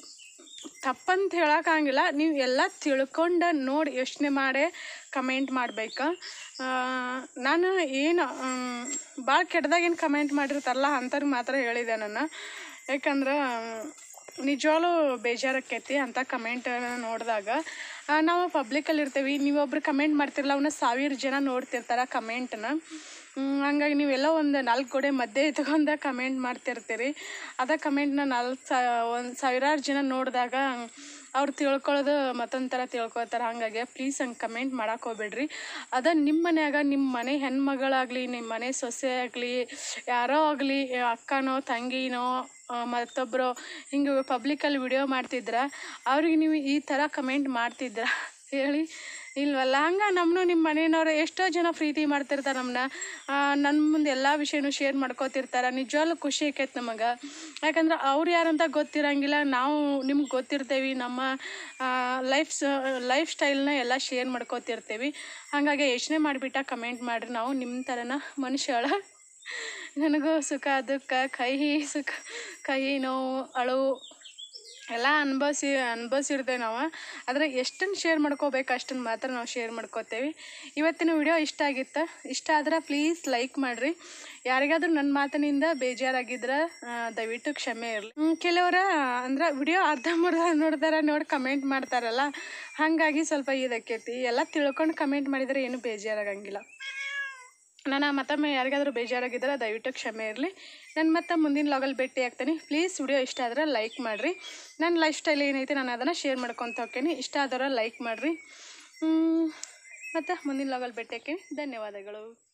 ತಪ್ಪಂತ ಹೇಳೋಕ್ಕಾಗಿಲ್ಲ ನೀವು ಎಲ್ಲ ತಿಳ್ಕೊಂಡು ನೋಡಿ ಯೋಚನೆ ಮಾಡೇ ಕಮೆಂಟ್ ಮಾಡ್ಬೇಕು ಆ, ನಾನು ಏನು ಭಾಳ ಕೆಟ್ಟದಾಗೇನು ಕಮೆಂಟ್ ಮಾಡಿರ್ತಾರಲ್ಲ ಅಂಥವ್ರಿಗೆ ಮಾತ್ರ ಹೇಳಿದೆ ನಾನು ಯಾಕಂದ್ರೆ ನಿಜವಾಗ್ಲೂ ಬೇಜಾರಾಕೈತಿ ಅಂಥ ಕಮೆಂಟ್ ನೋಡಿದಾಗ ನಾವು ಪಬ್ಲಿಕಲ್ಲಿ ಇರ್ತೀವಿ ನೀವೊಬ್ರು ಕಮೆಂಟ್ ಮಾಡ್ತಿರಲ್ಲ ಅವನ್ನ ಸಾವಿರ ಜನ ನೋಡ್ತಿರ್ತಾರೆ ಕಮೆಂಟ್ನ ಹಂಗಾಗಿ ನೀವೆಲ್ಲ ಒಂದು ನಾಲ್ಕು ಗೋಡೆ ಮಧ್ಯೆ ಇಟ್ಕೊಂಡು ಕಮೆಂಟ್ ಮಾಡ್ತಿರ್ತೀರಿ ಅದ ಕಮೆಂಟ್ನ ನಾಲ್ಕು ಸಾ ಒಂದು ಸಾವಿರಾರು ಜನ ನೋಡಿದಾಗ ಅವ್ರು ತಿಳ್ಕೊಳ್ಳೋದು ಮತ್ತೊಂದು ಥರ ತಿಳ್ಕೊತಾರೆ ಹಾಗಾಗಿ ಪ್ಲೀಸ್ ಹಂಗೆ ಕಮೆಂಟ್ ಮಾಡಕ್ಕೆ ಹೋಗ್ಬೇಡ್ರಿ ಅದ ನಿಮ್ಮ ಮನ್ಯಾಗ ನಿಮ್ಮ ಮನೆ ಹೆಣ್ಮಗಳಾಗಲಿ ನಿಮ್ಮ ಮನೆ ಸೊಸೆ ಆಗಲಿ ಯಾರೋ ಆಗಲಿ ಅಕ್ಕನೋ ತಂಗಿನೋ ಆ, ಮತ್ತೊಬ್ಬರು ಹಿಂಗೆ ಪಬ್ಲಿಕಲ್ಲಿ ವಿಡಿಯೋ ಮಾಡ್ತಿದ್ರ ಅವ್ರಿಗೆ ನೀವು ಈ ಥರ ಕಮೆಂಟ್ ಮಾಡ್ತಿದ್ರ ಹೇಳಿ ಇಲ್ವಲ್ಲ ಹಂಗೆ ನಮ್ಮನ್ನು ನಿಮ್ಮ ಮನೆಯವ್ರು ಎಷ್ಟೋ ಜನ ಪ್ರೀತಿ ಮಾಡ್ತಿರ್ತಾರೆ ನಮ್ಮನ್ನ ನನ್ನ ಮುಂದೆ ಎಲ್ಲ ವಿಷಯನೂ ಶೇರ್ ಮಾಡ್ಕೋತಿರ್ತಾರೆ ನಿಜವಾಗ್ಲೂ ಖುಷಿ ಆಕೈತೆ ನಮಗೆ ಯಾಕಂದ್ರೆ ಅವ್ರು ಯಾರಂತ ಗೊತ್ತಿರಂಗಿಲ್ಲ ನಾವು ನಿಮ್ಗೆ ಗೊತ್ತಿರ್ತೇವೆ ನಮ್ಮ ಲೈಫ್ ಲೈಫ್ ಸ್ಟೈಲ್ನ ಎಲ್ಲ ಶೇರ್ ಮಾಡ್ಕೋತಿರ್ತೀವಿ ಹಾಗಾಗಿ ಯೋಚನೆ ಮಾಡಿಬಿಟ್ಟ ಕಮೆಂಟ್ ಮಾಡಿರಿ ನಾವು ನಿಮ್ಮ ಥರನ ಮನುಷ್ಯಳ ನನಗೂ ಸುಖ ದುಃಖ ಕಹಿ ಸುಖ ಕಹಿ ನೋವು ಅಳು ಎಲ್ಲ ಅನುಭವಿಸಿ ಅನುಭವಿಸಿರ್ತೇವೆ ನಾವು ಆದರೆ ಎಷ್ಟನ್ನು ಶೇರ್ ಮಾಡ್ಕೋಬೇಕು ಅಷ್ಟನ್ನು ಮಾತ್ರ ನಾವು ಶೇರ್ ಮಾಡ್ಕೋತೇವೆ ಇವತ್ತಿನ ವಿಡಿಯೋ ಇಷ್ಟ ಆಗಿತ್ತು ಇಷ್ಟ ಆದ್ರೆ ಪ್ಲೀಸ್ ಲೈಕ್ ಮಾಡಿರಿ ಯಾರಿಗಾದ್ರೂ ನನ್ನ ಮಾತಿನಿಂದ ಬೇಜಾರಾಗಿದ್ರೆ ಆ, ದಯವಿಟ್ಟು ಕ್ಷಮೆ ಇರಲಿ ಕೆಲವರ ಅಂದ್ರೆ ವಿಡಿಯೋ ಅರ್ಧಂಬರ್ಧ ನೋಡ್ತಾರ ನೋಡಿ ಕಮೆಂಟ್ ಮಾಡ್ತಾರಲ್ಲ ಹಾಗಾಗಿ ಸ್ವಲ್ಪ ಇದಕ್ಕೈತಿ ಎಲ್ಲ ತಿಳ್ಕೊಂಡು ಕಮೆಂಟ್ ಮಾಡಿದರೆ ಏನು ಬೇಜಾರಾಗಂಗಿಲ್ಲ ನಾನು ಮತ್ತೊಮ್ಮೆ ಯಾರಿಗಾದ್ರೂ ಬೇಜಾರಾಗಿದ್ದರೆ ದಯವಿಟ್ಟು ಕ್ಷಮೆ ಇರಲಿ ನಾನು ಮತ್ತೆ ಮುಂದಿನ ಲಾಗಲ್ಲಿ ಭೇಟಿ ಆಗ್ತೀನಿ ಪ್ಲೀಸ್ ವಿಡಿಯೋ ಇಷ್ಟ ಆದರೆ ಲೈಕ್ ಮಾಡಿರಿ ನನ್ನ ಲೈಫ್ ಸ್ಟೈಲ್ ಏನೈತೆ ನಾನು ಅದನ್ನು ಶೇರ್ ಮಾಡ್ಕೊತ ಹೋಗ್ತೀನಿ ಇಷ್ಟ ಆದವ್ರ ಲೈಕ್ ಮಾಡಿರಿ ಮತ್ತು ಮುಂದಿನ ಲಾಗಲ್ಲಿ ಭೇಟಿ ಆಗ್ತೀನಿ ಧನ್ಯವಾದಗಳು